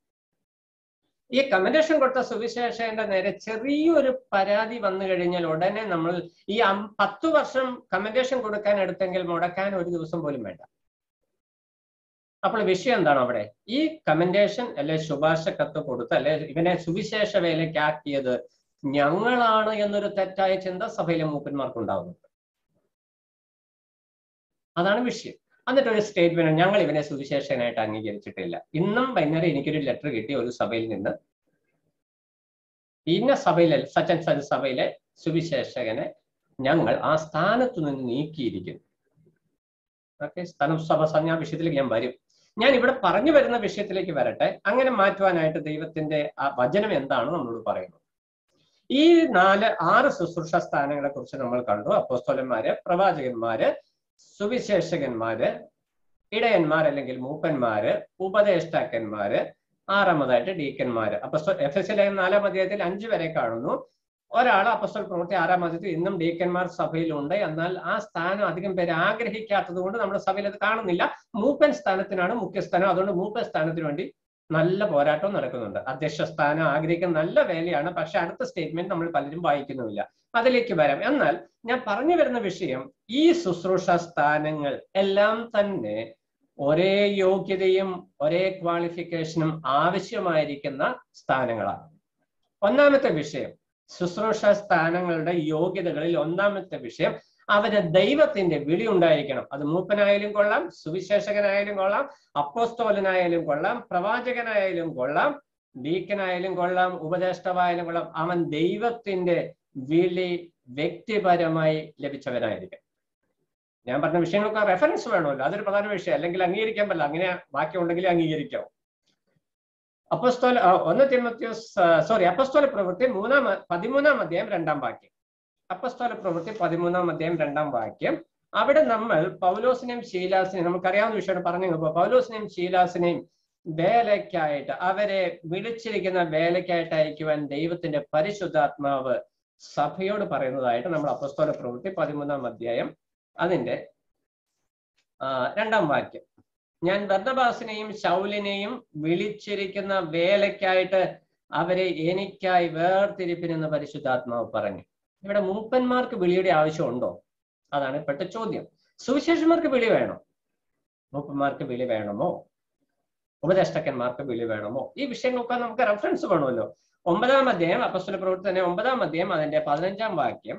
ഈ കമന്റേഷൻ കൊടുത്ത സുവിശേഷന്റെ നേരെ ചെറിയൊരു പരാതി വന്നു കഴിഞ്ഞാൽ ഉടനെ നമ്മൾ ഈ പത്തു വർഷം കമന്റേഷൻ കൊടുക്കാൻ എടുത്തെങ്കിൽ മുടക്കാൻ ഒരു ദിവസം പോലും വേണ്ട അപ്പോൾ വിഷയം എന്താണ് അവിടെ ഈ കമന്റേഷൻ അല്ലെ ശുപാർശ കത്ത് കൊടുത്ത് അല്ലെ ഇവനെ സുവിശേഷ വേലയ്ക്കാക്കിയത് ഞങ്ങളാണ് എന്നൊരു തെറ്റായ ചിന്ത സഭയിലെ മൂപ്പന്മാർക്ക് ഉണ്ടാകുന്നുണ്ട് അതാണ് വിഷയം എന്നിട്ട് ഒരു സ്റ്റേറ്റ്മെന്റ് ഞങ്ങൾ ഇവനെ സുവിശേഷനായിട്ട് അംഗീകരിച്ചിട്ടില്ല ഇന്നും വൈകുന്നേരം എനിക്കൊരു ലെറ്റർ കിട്ടി ഒരു സഭയിൽ നിന്ന് ഇന്ന സഭയിലെ സച്ചൻ സൻ സഭയിലെ സുവിശേഷകനെ ഞങ്ങൾ ആ സ്ഥാനത്തു നിന്ന് നീക്കിയിരിക്കുന്നു ഓക്കെ സ്ഥലം സഭ ഞാൻ വിഷയത്തിലേക്ക് ഞാൻ വരും ഞാൻ ഇവിടെ പറഞ്ഞു വരുന്ന വിഷയത്തിലേക്ക് വരട്ടെ അങ്ങനെ മാറ്റുവാനായിട്ട് ദൈവത്തിന്റെ ആ വചനം എന്താണ് നമ്മളോട് പറയുന്നത് ഈ നാല് ആറ് ശുശ്രൂഷ സ്ഥാനങ്ങളെ കുറിച്ച് നമ്മൾ കണ്ടു അപ്പോസ്തോലന്മാര് പ്രവാചകന്മാര് സുവിശേഷകന്മാര് ഇടയന്മാർ അല്ലെങ്കിൽ മൂപ്പന്മാര് ഉപദേഷ്ടാക്കന്മാര് ആറാമതായിട്ട് ഡീക്കന്മാര് അപ്പൊ എഫ് എസ് ലേഖനം നാലാം അധ്യായത്തിൽ അഞ്ചു വരെ കാണുന്നു ഒരാൾ അപ്പസ്തോൽ പ്രവൃത്തി ആറാം അധ്യായത്തിൽ ഇന്നും ഡീക്കന്മാർ സഭയിലുണ്ട് എന്നാൽ ആ സ്ഥാനം അധികം പേര് ആഗ്രഹിക്കാത്തത് കൊണ്ട് നമ്മുടെ സഭയിൽ അത് കാണുന്നില്ല മൂപ്പൻ സ്ഥാനത്തിനാണ് മുഖ്യസ്ഥാനം അതുകൊണ്ട് മൂപ്പൻ സ്ഥാനത്തിന് വേണ്ടി നല്ല പോരാട്ടവും നടക്കുന്നുണ്ട് അധ്യക്ഷ സ്ഥാനം ആഗ്രഹിക്കുന്ന നല്ല വേലയാണ് പക്ഷെ അടുത്ത സ്റ്റേറ്റ്മെന്റ് നമ്മൾ പലരും വായിക്കുന്നുമില്ല അതിലേക്ക് വരാം എന്നാൽ ഞാൻ പറഞ്ഞു വരുന്ന വിഷയം ഈ ശുശ്രൂഷ സ്ഥാനങ്ങൾ എല്ലാം തന്നെ ഒരേ യോഗ്യതയും ഒരേ ക്വാളിഫിക്കേഷനും ആവശ്യമായിരിക്കുന്ന സ്ഥാനങ്ങളാണ് ഒന്നാമത്തെ വിഷയം ശുശ്രൂഷ സ്ഥാനങ്ങളുടെ യോഗ്യതകളിൽ ഒന്നാമത്തെ വിഷയം അവന് ദൈവത്തിന്റെ വിളി ഉണ്ടായിരിക്കണം അത് മൂപ്പനായാലും കൊള്ളാം സുവിശേഷകനായാലും കൊള്ളാം അപ്പോസ്തോലനായാലും കൊള്ളാം പ്രവാചകനായാലും കൊള്ളാം ഡീക്കനായാലും കൊള്ളാം ഉപദേഷ്ടാവായാലും കൊള്ളാം അവൻ ദൈവത്തിന്റെ വിളി വ്യക്തിപരമായി ലഭിച്ചവനായിരിക്കും ഞാൻ പറഞ്ഞ വിഷയങ്ങൾക്ക് റെഫറൻസ് വേണമല്ലോ അതൊരു പ്രധാന വിഷയം അല്ലെങ്കിൽ അംഗീകരിക്കാൻ പറ്റില്ല അങ്ങനെ വാക്യമുണ്ടെങ്കിൽ അംഗീകരിക്കാം അപ്പസ്തോല ഒന്ന് തിമത്യോസ് സോറി അപ്പസ്തോല പ്രവൃത്തി മൂന്നാം പതിമൂന്നാം അധ്യായം രണ്ടാം വാക്യം അപ്പസ്തോല പ്രവൃത്തി പതിമൂന്നാം അധ്യായം രണ്ടാം വാക്യം അവിടെ നമ്മൾ പൗലോസിനെയും ശീലാസിനെയും നമുക്കറിയാവുന്ന വിഷയമാണ് പറഞ്ഞു പൗലോസിനെയും ശീലാസിനെയും വേലയ്ക്കായിട്ട് അവരെ വിളിച്ചിരിക്കുന്ന വേലയ്ക്കായിട്ട് അയക്കുവാൻ ദൈവത്തിന്റെ പരിശുദ്ധാത്മാവ് സഭയോട് പറയുന്നതായിട്ട് നമ്മൾ അപ്പസ്തോല പ്രവൃത്തി പതിമൂന്നാം അധ്യായം അതിന്റെ ആ, രണ്ടാം വാക്യം ഞാൻ ബർണബാസിനെയും ശൗലിനെയും വിളിച്ചിരിക്കുന്ന വേലയ്ക്കായിട്ട് അവരെ എനിക്കായി വേർതിരിപ്പിനെന്ന് പരിശുദ്ധാത്മാവ് പറഞ്ഞു ഇവിടെ മൂപ്പന്മാർക്ക് വിളിയുടെ ആവശ്യമുണ്ടോ അതാണ് ഇപ്പോഴത്തെ ചോദ്യം സുവിശേഷന്മാർക്ക് വിളി വേണോ മൂപ്പന്മാർക്ക് വിളി വേണമോ ഉപദേഷ്ടക്കന്മാർക്ക് വിളി വേണമോ ഈ വിഷയങ്ങളൊക്കെ നമുക്ക് റെഫറൻസ് വേണമല്ലോ ഒമ്പതാം അധ്യായം അപ്പസ്വല പ്രവൃത്തി തന്നെ ഒമ്പതാം അധ്യായം അതിന്റെ പതിനഞ്ചാം വാക്യം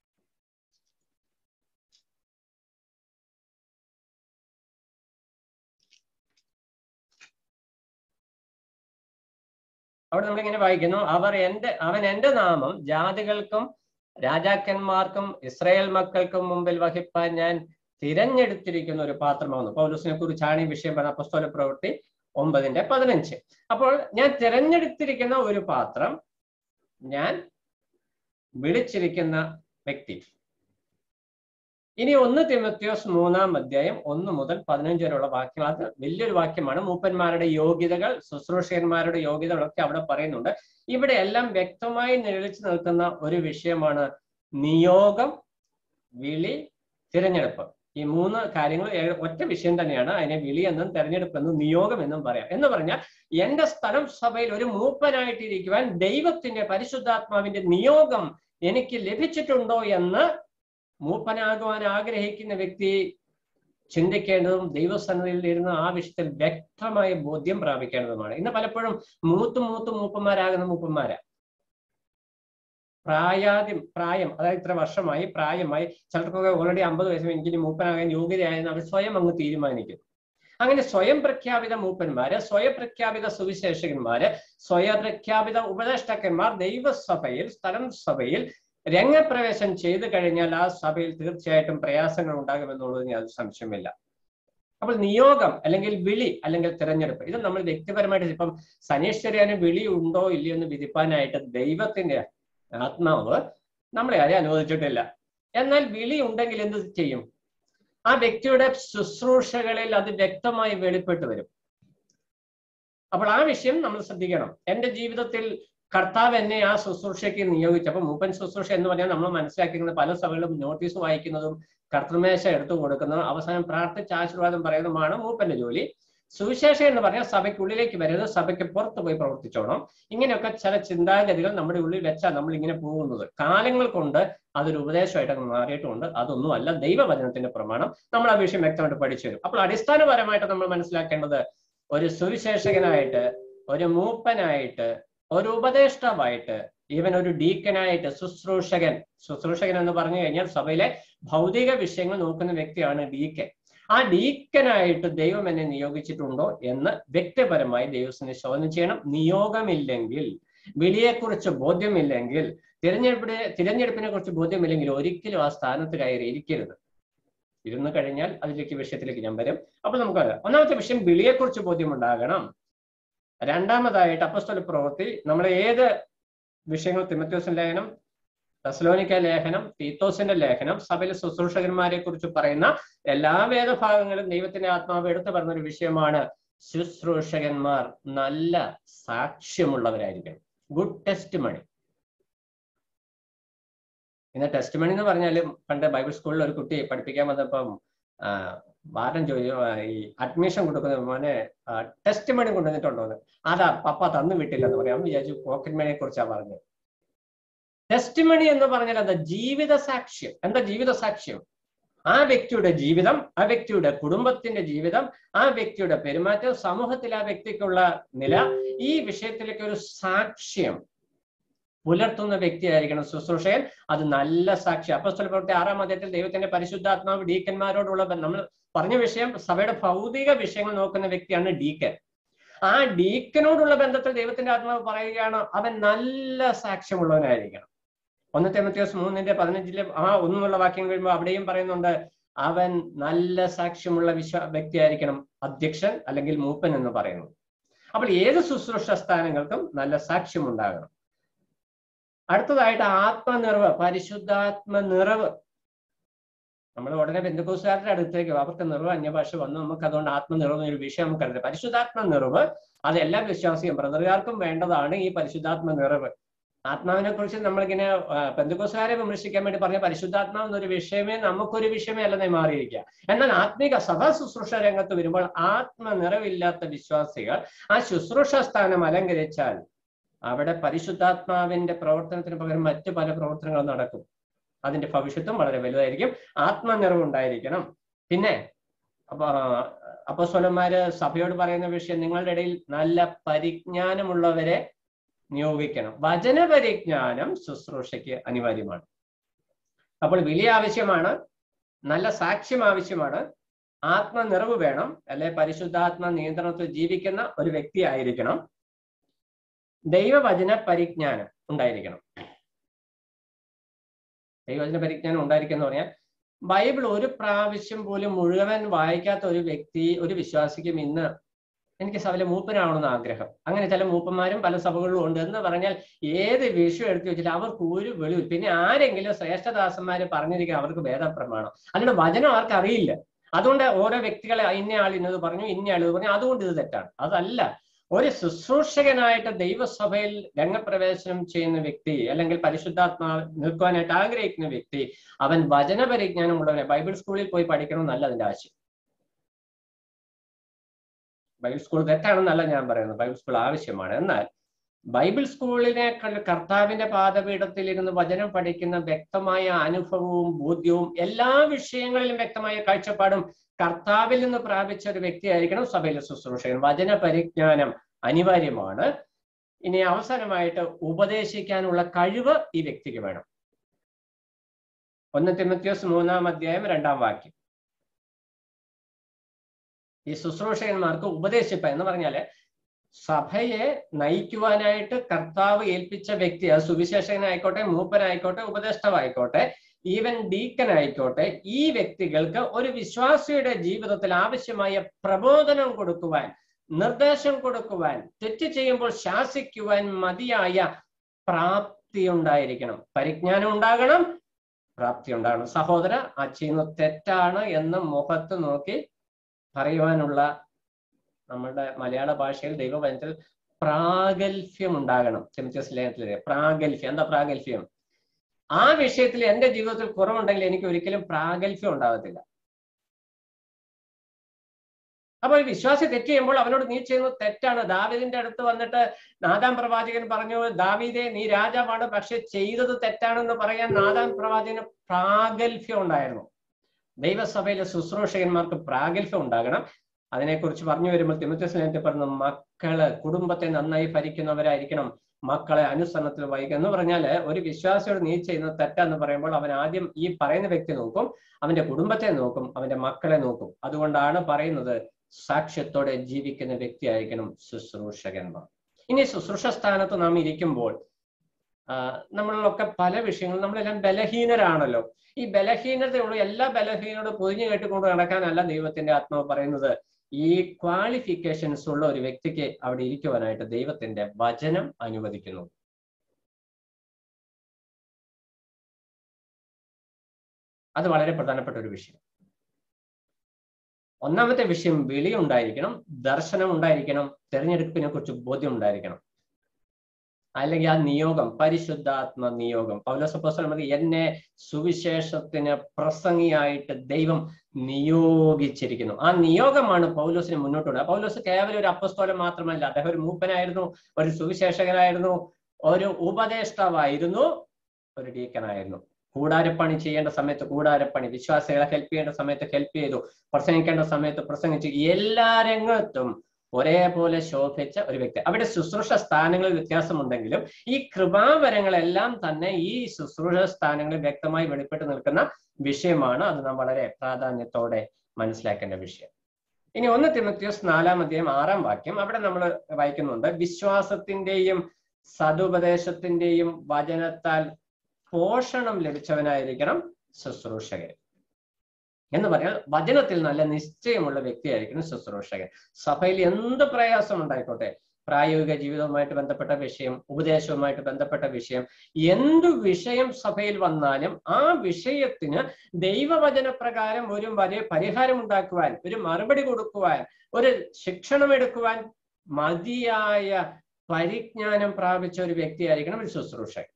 അവിടെ നമ്മളിങ്ങനെ വായിക്കുന്നു അവർ എന്റെ അവൻ എന്റെ നാമം ജാതികൾക്കും രാജാക്കന്മാർക്കും ഇസ്രായേൽ മക്കൾക്കും മുമ്പിൽ വഹിപ്പാൻ ഞാൻ തിരഞ്ഞെടുത്തിരിക്കുന്ന ഒരു പാത്രമാകുന്നു പൗലൂസിനെ കുറിച്ചാണ് ഈ വിഷയം പറഞ്ഞ അപ്പസ്തോല പ്രവൃത്തി ഒമ്പതിന്റെ പതിനഞ്ച് അപ്പോൾ ഞാൻ തിരഞ്ഞെടുത്തിരിക്കുന്ന ഒരു പാത്രം ഞാൻ വിളിച്ചിരിക്കുന്ന വ്യക്തി ഇനി ഒന്ന് തിമത്യോസ് മൂന്നാം അധ്യായം ഒന്ന് മുതൽ പതിനഞ്ച് വരെയുള്ള വാക്യങ്ങൾ അത് വലിയൊരു വാക്യമാണ് മൂപ്പന്മാരുടെ യോഗ്യതകൾ ശുശ്രൂഷകന്മാരുടെ യോഗ്യതകളൊക്കെ അവിടെ പറയുന്നുണ്ട് ഇവിടെ എല്ലാം വ്യക്തമായി നിഴലിച്ചു നിൽക്കുന്ന ഒരു വിഷയമാണ് നിയോഗം വിളി തിരഞ്ഞെടുപ്പ് ഈ മൂന്ന് കാര്യങ്ങൾ ഏ- ഒറ്റ വിഷയം തന്നെയാണ് അതിനെ വിളി എന്നും തെരഞ്ഞെടുപ്പ് എന്നും നിയോഗം എന്നും പറയാം എന്ന് പറഞ്ഞാൽ എന്റെ സ്ഥലം സഭയിൽ ഒരു മൂപ്പനായിട്ടിരിക്കുവാൻ ദൈവത്തിന്റെ പരിശുദ്ധാത്മാവിന്റെ നിയോഗം എനിക്ക് ലഭിച്ചിട്ടുണ്ടോ എന്ന് മൂപ്പനാകുവാൻ ആഗ്രഹിക്കുന്ന വ്യക്തി ചിന്തിക്കേണ്ടതും ദൈവസന്നിധിയിൽ ഇരുന്ന് ആ വിഷയത്തിൽ വ്യക്തമായ ബോധ്യം പ്രാപിക്കേണ്ടതുമാണ് ഇന്ന് പലപ്പോഴും മൂത്ത് മൂത്ത് മൂപ്പന്മാരാകുന്ന മൂപ്പന്മാരാ പ്രായാതി പ്രായം അതായത് ഇത്ര വർഷമായി പ്രായമായി ചിലർക്കൊക്കെ ഓൾറെഡി അമ്പത് വയസ്സ് എനിക്ക് മൂപ്പനാകാൻ യോഗ്യതയായെന്ന് അവർ സ്വയം അങ്ങ് തീരുമാനിക്കും അങ്ങനെ സ്വയം പ്രഖ്യാപിത മൂപ്പന്മാര് സ്വയം പ്രഖ്യാപിത സുവിശേഷകന്മാര് സ്വയം പ്രഖ്യാപിത ഉപദേഷ്ടാക്കന്മാർ ദൈവസഭയിൽ സ്ഥലം സഭയിൽ രംഗപ്രവേശം ചെയ്തു കഴിഞ്ഞാൽ ആ സഭയിൽ തീർച്ചയായിട്ടും പ്രയാസങ്ങൾ ഉണ്ടാകുമെന്നുള്ളതിന് യാതൊരു സംശയമില്ല അപ്പോൾ നിയോഗം അല്ലെങ്കിൽ വിളി അല്ലെങ്കിൽ തിരഞ്ഞെടുപ്പ് ഇത് നമ്മൾ വ്യക്തിപരമായിട്ട് ഇപ്പം സനീഷ് ചെറിയാന് വിളി ഉണ്ടോ ഇല്ലയോ എന്ന് വിധിപ്പാനായിട്ട് ദൈവത്തിന്റെ ആത്മാവ് നമ്മളെ ആരെയും അനുവദിച്ചിട്ടില്ല എന്നാൽ വിളി ഉണ്ടെങ്കിൽ എന്ത് ചെയ്യും ആ വ്യക്തിയുടെ ശുശ്രൂഷകളിൽ അത് വ്യക്തമായി വെളിപ്പെട്ട് വരും അപ്പോൾ ആ വിഷയം നമ്മൾ ശ്രദ്ധിക്കണം എന്റെ ജീവിതത്തിൽ കർത്താവ് എന്നെ ആ ശുശ്രൂഷയ്ക്ക് നിയോഗിച്ചു അപ്പൊ മൂപ്പൻ ശുശ്രൂഷ എന്ന് പറഞ്ഞാൽ നമ്മൾ മനസ്സിലാക്കുന്നത് പല സഭകളും നോട്ടീസ് വായിക്കുന്നതും കർത്തൃമേശ എടുത്തു കൊടുക്കുന്നതും അവസാനം പ്രാർത്ഥിച്ച ആശീർവാദം പറയുന്നതുമാണ് മൂപ്പന്റെ ജോലി സുവിശേഷം എന്ന് പറഞ്ഞാൽ സഭയ്ക്കുള്ളിലേക്ക് വരരുത് സഭയ്ക്ക് പുറത്ത് പോയി പ്രവർത്തിച്ചോണം ഇങ്ങനെയൊക്കെ ചില ചിന്താഗതികൾ നമ്മുടെ ഉള്ളിൽ വെച്ചാൽ നമ്മൾ ഇങ്ങനെ പോകുന്നത് കാലങ്ങൾ കൊണ്ട് അതൊരു ഉപദേശമായിട്ട് അങ്ങ് മാറിയിട്ടുണ്ട് അതൊന്നും അല്ല ദൈവവചനത്തിന്റെ പ്രമാണം നമ്മൾ ആ വിഷയം വ്യക്തമായിട്ട് പഠിച്ചു വരും അപ്പോൾ അടിസ്ഥാനപരമായിട്ട് നമ്മൾ മനസ്സിലാക്കേണ്ടത് ഒരു സുവിശേഷകനായിട്ട് ഒരു മൂപ്പനായിട്ട് ഒരു ഉപദേഷ്ടാവായിട്ട് ഈവൻ ഒരു ഡീക്കനായിട്ട് ശുശ്രൂഷകൻ ശുശ്രൂഷകൻ എന്ന് പറഞ്ഞു കഴിഞ്ഞാൽ സഭയിലെ ഭൗതിക വിഷയങ്ങൾ നോക്കുന്ന വ്യക്തിയാണ് ഡീക്കൻ ആ ഡീക്കനായിട്ട് ദൈവം എന്നെ നിയോഗിച്ചിട്ടുണ്ടോ എന്ന് വ്യക്തിപരമായി ദൈവത്തിന് ശോധന ചെയ്യണം നിയോഗമില്ലെങ്കിൽ വിളിയെക്കുറിച്ച് ബോധ്യമില്ലെങ്കിൽ തിരഞ്ഞെടുപ്പിനെ തിരഞ്ഞെടുപ്പിനെ കുറിച്ച് ബോധ്യമില്ലെങ്കിൽ ഒരിക്കലും ആ സ്ഥാനത്ത് കയറി ഇരിക്കരുത് ഇരുന്ന് കഴിഞ്ഞാൽ അതിലേക്ക് വിഷയത്തിലേക്ക് ഞാൻ വരും അപ്പൊ നമുക്ക് ഒന്നാമത്തെ വിഷയം വിളിയെക്കുറിച്ച് ബോധ്യമുണ്ടാകണം രണ്ടാമതായിട്ട് അപ്പസ്തല പ്രവൃത്തി നമ്മൾ ഏത് വിഷയങ്ങൾ തിമത്യോസിന്റെ ലേഖനം തെസലോനിക്ക ലേഖനം തീത്തോസിന്റെ ലേഖനം സഭയിലെ ശുശ്രൂഷകന്മാരെ കുറിച്ച് പറയുന്ന എല്ലാ വേദഭാഗങ്ങളും ദൈവത്തിന്റെ ആത്മാവ് എടുത്തു പറഞ്ഞ ഒരു വിഷയമാണ് ശുശ്രൂഷകന്മാർ നല്ല സാക്ഷ്യമുള്ളവരായിരിക്കണം ഗുഡ് ടെസ്റ്റ് മണി ഇന്ന് ടെസ്റ്റ് മണി എന്ന് പറഞ്ഞാൽ പണ്ട് ബൈബിൾ സ്കൂളിൽ ഒരു കുട്ടി പഠിപ്പിക്കാൻ വന്നപ്പം ആ, വാർഡൻ ചോദിച്ചു ആ, ഈ അഡ്മിഷൻ കൊടുക്കുന്ന മോനെ ടെസ്റ്റ് മണി കൊണ്ടുവന്നിട്ടുണ്ടോ എന്ന് അതാ പപ്പ തന്നു വിട്ടില്ലെന്ന് പറയാം വിചാരിച്ചു പോക്കറ്റ് മണിയെ കുറിച്ചാ പറഞ്ഞത് ടെസ്റ്റ് മണി എന്ന് പറഞ്ഞാൽ എന്താ ജീവിത സാക്ഷ്യം എന്താ ജീവിത സാക്ഷ്യം ആ വ്യക്തിയുടെ ജീവിതം ആ വ്യക്തിയുടെ കുടുംബത്തിന്റെ ജീവിതം ആ വ്യക്തിയുടെ പെരുമാറ്റം സമൂഹത്തിൽ ആ വ്യക്തിക്കുള്ള നില ഈ വിഷയത്തിലേക്ക് ഒരു സാക്ഷ്യം പുലർത്തുന്ന വ്യക്തിയായിരിക്കണം ശുശ്രൂഷകൻ അത് നല്ല സാക്ഷി അപ്പസ്തല പ്രവൃത്തി ആറാം അധ്യായത്തിൽ ദൈവത്തിന്റെ പരിശുദ്ധാത്മാവ് ഡീക്കന്മാരോടുള്ള ബന്ധം നമ്മൾ പറഞ്ഞ വിഷയം സഭയുടെ ഭൗതിക വിഷയങ്ങൾ നോക്കുന്ന വ്യക്തിയാണ് ഡീക്കൻ ആ ഡീക്കനോടുള്ള ബന്ധത്തിൽ ദൈവത്തിന്റെ ആത്മാവ് പറയുകയാണ് അവൻ നല്ല സാക്ഷ്യമുള്ളവനായിരിക്കണം ഒന്ന് തെമത്യോസ് മൂന്നിന്റെ പതിനഞ്ചിലെ ആ ഒന്നുള്ള വാക്യം കഴിയുമ്പോൾ അവിടെയും പറയുന്നുണ്ട് അവൻ നല്ല സാക്ഷ്യമുള്ള വിശ്വ വ്യക്തിയായിരിക്കണം അധ്യക്ഷൻ അല്ലെങ്കിൽ മൂപ്പൻ എന്ന് പറയുന്നു അപ്പോൾ ഏത് ശുശ്രൂഷ സ്ഥാനങ്ങൾക്കും നല്ല സാക്ഷ്യം ഉണ്ടാകണം അടുത്തതായിട്ട് ആത്മനിറവ് പരിശുദ്ധാത്മ നിറവ് നമ്മൾ ഉടനെ ബന്ധുക്കോസുകാരുടെ അടുത്തേക്ക് അവർക്ക് നിറവ് അന്യഭാഷ വന്നു നമുക്ക് അതുകൊണ്ട് ആത്മനിറവ് ഒരു വിഷയം നമുക്ക് അറിയാം പരിശുദ്ധാത്മ നിറവ് അത് എല്ലാ വിശ്വാസിയും ബ്രദറുകാർക്കും വേണ്ടതാണ് ഈ പരിശുദ്ധാത്മ നിറവ് ആത്മാവിനെ കുറിച്ച് നമ്മളിങ്ങനെ പെന്തുകോസുകാരെ വിമർശിക്കാൻ വേണ്ടി പറഞ്ഞ പരിശുദ്ധാത്മാവ് എന്നൊരു വിഷയമേ നമുക്കൊരു വിഷയമേ അല്ലെന്നേ മാറിയിരിക്കുക എന്നാൽ ആത്മീക സഭാ ശുശ്രൂഷ രംഗത്ത് വരുമ്പോൾ ആത്മ നിറവില്ലാത്ത വിശ്വാസികൾ ആ ശുശ്രൂഷ സ്ഥാനം അലങ്കരിച്ചാൽ അവിടെ പരിശുദ്ധാത്മാവിന്റെ പ്രവർത്തനത്തിന് പകരം മറ്റു പല പ്രവർത്തനങ്ങളും നടക്കും അതിന്റെ ഭവിഷ്യത്തും വളരെ വലുതായിരിക്കും ആത്മനിറവ് ഉണ്ടായിരിക്കണം പിന്നെ അപ്പൊ അപ്പോസ്വലന്മാര് സഭയോട് പറയുന്ന വിഷയം നിങ്ങളുടെ ഇടയിൽ നല്ല പരിജ്ഞാനമുള്ളവരെ നിയോഗിക്കണം വചന പരിജ്ഞാനം ശുശ്രൂഷയ്ക്ക് അനിവാര്യമാണ് അപ്പോൾ വിളി ആവശ്യമാണ് നല്ല സാക്ഷ്യം ആവശ്യമാണ് ആത്മനിറവ് വേണം അല്ലെ പരിശുദ്ധാത്മ നിയന്ത്രണത്തിൽ ജീവിക്കുന്ന ഒരു വ്യക്തി ആയിരിക്കണം ദൈവവചന പരിജ്ഞാനം ഉണ്ടായിരിക്കണം ദൈവവചന പരിജ്ഞാനം ഉണ്ടായിരിക്കണം എന്ന് പറഞ്ഞാൽ ബൈബിൾ ഒരു പ്രാവശ്യം പോലും മുഴുവൻ വായിക്കാത്ത ഒരു വ്യക്തി ഒരു വിശ്വാസിക്കും ഇന്ന് എനിക്ക് സഭയിലെ മൂപ്പനാവണമെന്ന് ആഗ്രഹം അങ്ങനെ ചില മൂപ്പന്മാരും പല സഭകളിലും ഉണ്ട് എന്ന് പറഞ്ഞാൽ ഏത് വിഷയം എടുത്തു വെച്ചിട്ട് അവർക്ക് ഒരു വെളിവിൽ പിന്നെ ആരെങ്കിലും ശ്രേഷ്ഠദാസന്മാര് പറഞ്ഞിരിക്കുക അവർക്ക് വേദപ്രമാണം അല്ലാണ്ട് വചനം അവർക്ക് അറിയില്ല അതുകൊണ്ട് ഓരോ വ്യക്തികളെ ഇന്നയാൾ ഇന്നത് പറഞ്ഞു ഇന്നയാൾ ഇത് പറഞ്ഞു അതുകൊണ്ട് ഇത് തെറ്റാണ് അതല്ല ഒരു ശുശ്രൂഷകനായിട്ട് ദൈവസഭയിൽ രംഗപ്രവേശനം ചെയ്യുന്ന വ്യക്തി അല്ലെങ്കിൽ പരിശുദ്ധാത്മാ നിൽക്കുവാനായിട്ട് ആഗ്രഹിക്കുന്ന വ്യക്തി അവൻ വചന പരിജ്ഞാനം ഉള്ളവനെ ബൈബിൾ സ്കൂളിൽ പോയി പഠിക്കണമെന്നല്ല അതിന്റെ ആശയം ബൈബിൾ സ്കൂൾ തെറ്റാണെന്നല്ല ഞാൻ പറയുന്നത് ബൈബിൾ സ്കൂൾ ആവശ്യമാണ് എന്നാൽ ബൈബിൾ സ്കൂളിനെ കർത്താവിന്റെ പാദപീഠത്തിൽ ഇരുന്ന് വചനം പഠിക്കുന്ന വ്യക്തമായ അനുഭവവും ബോധ്യവും എല്ലാ വിഷയങ്ങളിലും വ്യക്തമായ കാഴ്ചപ്പാടും കർത്താവിൽ നിന്ന് പ്രാപിച്ച ഒരു വ്യക്തിയായിരിക്കണം സഭയിലെ ശുശ്രൂഷകൻ വചന പരിജ്ഞാനം അനിവാര്യമാണ് ഇനി അവസാനമായിട്ട് ഉപദേശിക്കാനുള്ള കഴിവ് ഈ വ്യക്തിക്ക് വേണം ഒന്ന് തിമത്യോസ് മൂന്നാം അധ്യായം രണ്ടാം വാക്യം ഈ ശുശ്രൂഷകന്മാർക്ക് ഉപദേശിപ്പ എന്ന് പറഞ്ഞാല് സഭയെ നയിക്കുവാനായിട്ട് കർത്താവ് ഏൽപ്പിച്ച വ്യക്തി അത് സുവിശേഷകനായിക്കോട്ടെ മൂപ്പനായിക്കോട്ടെ ഉപദേഷ്ടാവായിക്കോട്ടെ ഈവൻ ഡീക്കൻ ആയിക്കോട്ടെ ഈ വ്യക്തികൾക്ക് ഒരു വിശ്വാസിയുടെ ജീവിതത്തിൽ ആവശ്യമായ പ്രബോധനം കൊടുക്കുവാൻ നിർദ്ദേശം കൊടുക്കുവാൻ തെറ്റ് ചെയ്യുമ്പോൾ ശാസിക്കുവാൻ മതിയായ പ്രാപ്തി ഉണ്ടായിരിക്കണം പരിജ്ഞാനം ഉണ്ടാകണം പ്രാപ്തി ഉണ്ടാകണം സഹോദര ആ ചെയ്യുന്നത് തെറ്റാണ് എന്ന് മുഖത്ത് നോക്കി പറയുവാനുള്ള നമ്മുടെ മലയാള ഭാഷയിൽ ദൈവവചനത്തിൽ പ്രാഗൽഭ്യം ഉണ്ടാകണം തിമത്യസ് ലേഖനത്തിലെ പ്രാഗൽഭ്യം എന്താ പ്രാഗൽഭ്യം ആ വിഷയത്തിൽ എന്റെ ജീവിതത്തിൽ കുറവുണ്ടെങ്കിൽ എനിക്ക് ഒരിക്കലും പ്രാഗൽഭ്യം ഉണ്ടാകത്തില്ല അപ്പോൾ വിശ്വാസി തെറ്റ് ചെയ്യുമ്പോൾ അവനോട് നീ ചെയ്യുന്നത് തെറ്റാണ് ദാവിദിന്റെ അടുത്ത് വന്നിട്ട് നാദാം പ്രവാചകൻ പറഞ്ഞു ദാവീദെ നീ രാജാവാണ് പക്ഷെ ചെയ്തത് തെറ്റാണെന്ന് പറയാൻ നാദാം പ്രവാചകന് പ്രാഗൽഭ്യം ഉണ്ടായിരുന്നു ദൈവസഭയിലെ ശുശ്രൂഷകന്മാർക്ക് പ്രാഗൽഭ്യം ഉണ്ടാകണം അതിനെക്കുറിച്ച് പറഞ്ഞു വരുമ്പോൾ തിമത്യസ്നേഹത്തിൽ പറഞ്ഞു മക്കള് കുടുംബത്തെ നന്നായി ഭരിക്കുന്നവരായിരിക്കണം മക്കളെ അനുസരണത്തിൽ വഹിക്കുക എന്ന് പറഞ്ഞാല് ഒരു വിശ്വാസിയോട് നീ ചെയ്യുന്നത് തെറ്റാന്ന് പറയുമ്പോൾ അവൻ ആദ്യം ഈ പറയുന്ന വ്യക്തി നോക്കും അവന്റെ കുടുംബത്തെ നോക്കും അവന്റെ മക്കളെ നോക്കും അതുകൊണ്ടാണ് പറയുന്നത് സാക്ഷ്യത്തോടെ ജീവിക്കുന്ന വ്യക്തിയായിരിക്കണം ശുശ്രൂഷകന്മാർ ഇനി ശുശ്രൂഷ സ്ഥാനത്ത് നാം ഇരിക്കുമ്പോൾ നമ്മളിലൊക്കെ പല വിഷയങ്ങളും നമ്മളെല്ലാം ബലഹീനരാണല്ലോ ഈ ബലഹീനതയുള്ള എല്ലാ ബലഹീനോട് പൊതിഞ്ഞു കേട്ടുകൊണ്ട് നടക്കാനല്ല ദൈവത്തിന്റെ ആത്മാവ് പറയുന്നത് ഈ ക്വാളിഫിക്കേഷൻസ് ഉള്ള ഒരു വ്യക്തിക്ക് അവിടെ ഇരിക്കുവാനായിട്ട് ദൈവത്തിന്റെ വചനം അനുവദിക്കുന്നു അത് വളരെ പ്രധാനപ്പെട്ട ഒരു വിഷയം ഒന്നാമത്തെ വിഷയം വിളി ഉണ്ടായിരിക്കണം ദർശനം ഉണ്ടായിരിക്കണം തെരഞ്ഞെടുപ്പിനെ കുറിച്ച് ബോധ്യം ഉണ്ടായിരിക്കണം അല്ലെങ്കിൽ ആ നിയോഗം പരിശുദ്ധാത്മ നിയോഗം പൗലോസപ്പോസ്തലൻ മതി എന്നെ സുവിശേഷത്തിന് പ്രസംഗിയായിട്ട് ദൈവം നിയോഗിച്ചിരിക്കുന്നു ആ നിയോഗമാണ് പൗലോസിന് മുന്നോട്ട് പൗലോസ് കേവലം ഒരു അപ്പസ്തോലം മാത്രമല്ല അദ്ദേഹം ഒരു മൂപ്പനായിരുന്നു ഒരു സുവിശേഷകനായിരുന്നു ഒരു ഉപദേഷ്ടാവായിരുന്നു ഒരു ഡീക്കനായിരുന്നു കൂടാരപ്പണി ചെയ്യേണ്ട സമയത്ത് കൂടാരപ്പണി വിശ്വാസികളെ ഹെൽപ്പ് ചെയ്യേണ്ട സമയത്ത് ഹെൽപ്പ് ചെയ്തു പ്രസംഗിക്കേണ്ട സമയത്ത് പ്രസംഗിച്ചു എല്ലാ രംഗത്തും ഒരേപോലെ ശോഭിച്ച ഒരു വ്യക്തി അവിടെ ശുശ്രൂഷ സ്ഥാനങ്ങളിൽ വ്യത്യാസമുണ്ടെങ്കിലും ഈ കൃപാവരങ്ങളെല്ലാം തന്നെ ഈ ശുശ്രൂഷ സ്ഥാനങ്ങളിൽ വ്യക്തമായി വെളിപ്പെട്ട് നിൽക്കുന്ന വിഷയമാണ് അത് നാം വളരെ പ്രാധാന്യത്തോടെ മനസ്സിലാക്കേണ്ട വിഷയം ഇനി ഒന്ന് തിമത്യോസ് നാലാം അധ്യായം ആറാം വാക്യം അവിടെ നമ്മൾ വായിക്കുന്നുണ്ട് വിശ്വാസത്തിന്റെയും സതുപദേശത്തിന്റെയും വചനത്താൽ പോഷണം ലഭിച്ചവനായിരിക്കണം ശുശ്രൂഷകൻ എന്ന് പറഞ്ഞാൽ വചനത്തിൽ നല്ല നിശ്ചയമുള്ള വ്യക്തിയായിരിക്കണം ശുശ്രൂഷകൻ സഭയിൽ എന്ത് പ്രയാസം ഉണ്ടായിക്കോട്ടെ പ്രായോഗിക ജീവിതവുമായിട്ട് ബന്ധപ്പെട്ട വിഷയം ഉപദേശവുമായിട്ട് ബന്ധപ്പെട്ട വിഷയം എന്തു വിഷയം സഭയിൽ വന്നാലും ആ വിഷയത്തിന് ദൈവവചന പ്രകാരം ഒരു വലിയ പരിഹാരം ഉണ്ടാക്കുവാൻ ഒരു മറുപടി കൊടുക്കുവാൻ ഒരു ശിക്ഷണം എടുക്കുവാൻ മതിയായ പരിജ്ഞാനം പ്രാപിച്ച ഒരു വ്യക്തിയായിരിക്കണം ഒരു ശുശ്രൂഷകൻ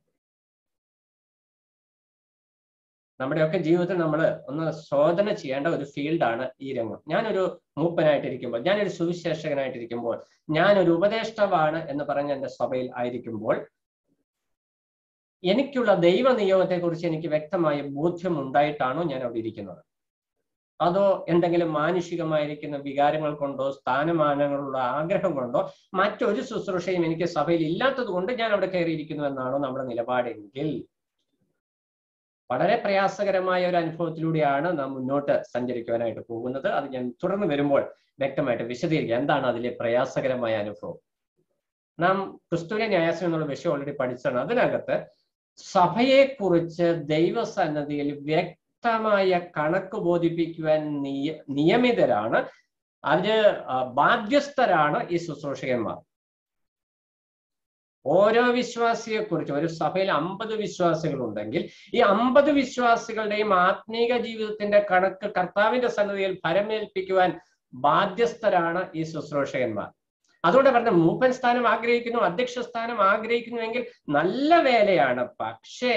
നമ്മുടെയൊക്കെ ജീവിതത്തിൽ നമ്മൾ ഒന്ന് ശോധന ചെയ്യേണ്ട ഒരു ഫീൽഡാണ് ഈ രംഗം ഞാനൊരു മൂപ്പനായിട്ടിരിക്കുമ്പോൾ ഞാനൊരു സുവിശേഷകനായിട്ടിരിക്കുമ്പോൾ ഞാനൊരു ഉപദേഷ്ടാവാണ് എന്ന് പറഞ്ഞ എൻ്റെ സഭയിൽ ആയിരിക്കുമ്പോൾ എനിക്കുള്ള ദൈവ നിയോഗത്തെക്കുറിച്ച് എനിക്ക് വ്യക്തമായ ബോധ്യം ഉണ്ടായിട്ടാണോ ഞാൻ അവിടെ ഇരിക്കുന്നത് അതോ എന്തെങ്കിലും മാനുഷികമായിരിക്കുന്ന വികാരങ്ങൾ കൊണ്ടോ സ്ഥാനമാനങ്ങളുള്ള ആഗ്രഹം കൊണ്ടോ മറ്റൊരു ശുശ്രൂഷയും എനിക്ക് സഭയിൽ ഇല്ലാത്തത് കൊണ്ട് ഞാൻ അവിടെ കയറിയിരിക്കുന്നു എന്നാണോ നമ്മുടെ നിലപാടെങ്കിൽ വളരെ പ്രയാസകരമായ ഒരു അനുഭവത്തിലൂടെയാണ് നാം മുന്നോട്ട് സഞ്ചരിക്കുവാനായിട്ട് പോകുന്നത് അത് ഞാൻ തുടർന്ന് വരുമ്പോൾ വ്യക്തമായിട്ട് വിശദീകരിക്കുക എന്താണ് അതിലെ പ്രയാസകരമായ അനുഭവം നാം ക്രിസ്തുവിനെ ന്യായാസനം എന്നുള്ള വിഷയം ഓൾറെഡി പഠിച്ചാണ് അതിനകത്ത് സഭയെക്കുറിച്ച് ദൈവസന്നദ്ധിയിൽ വ്യക്തമായ കണക്ക് ബോധിപ്പിക്കുവാൻ നിയ നിയമിതരാണ് അതിന് ബാധ്യസ്ഥരാണ് ഈ ശുശ്രൂഷകന്മാർ ഓരോ വിശ്വാസിയെക്കുറിച്ച് ഒരു സഭയിൽ അമ്പത് വിശ്വാസികൾ ഉണ്ടെങ്കിൽ ഈ അമ്പത് വിശ്വാസികളുടെയും ആത്മീക ജീവിതത്തിന്റെ കണക്ക് കർത്താവിന്റെ സന്നദ്ധിയിൽ ഫലമേൽപ്പിക്കുവാൻ ബാധ്യസ്ഥരാണ് ഈ ശുശ്രൂഷകന്മാർ അതുകൊണ്ട് പറഞ്ഞ മൂപ്പൻ സ്ഥാനം ആഗ്രഹിക്കുന്നു അധ്യക്ഷ സ്ഥാനം ആഗ്രഹിക്കുന്നുവെങ്കിൽ നല്ല വേലയാണ് പക്ഷേ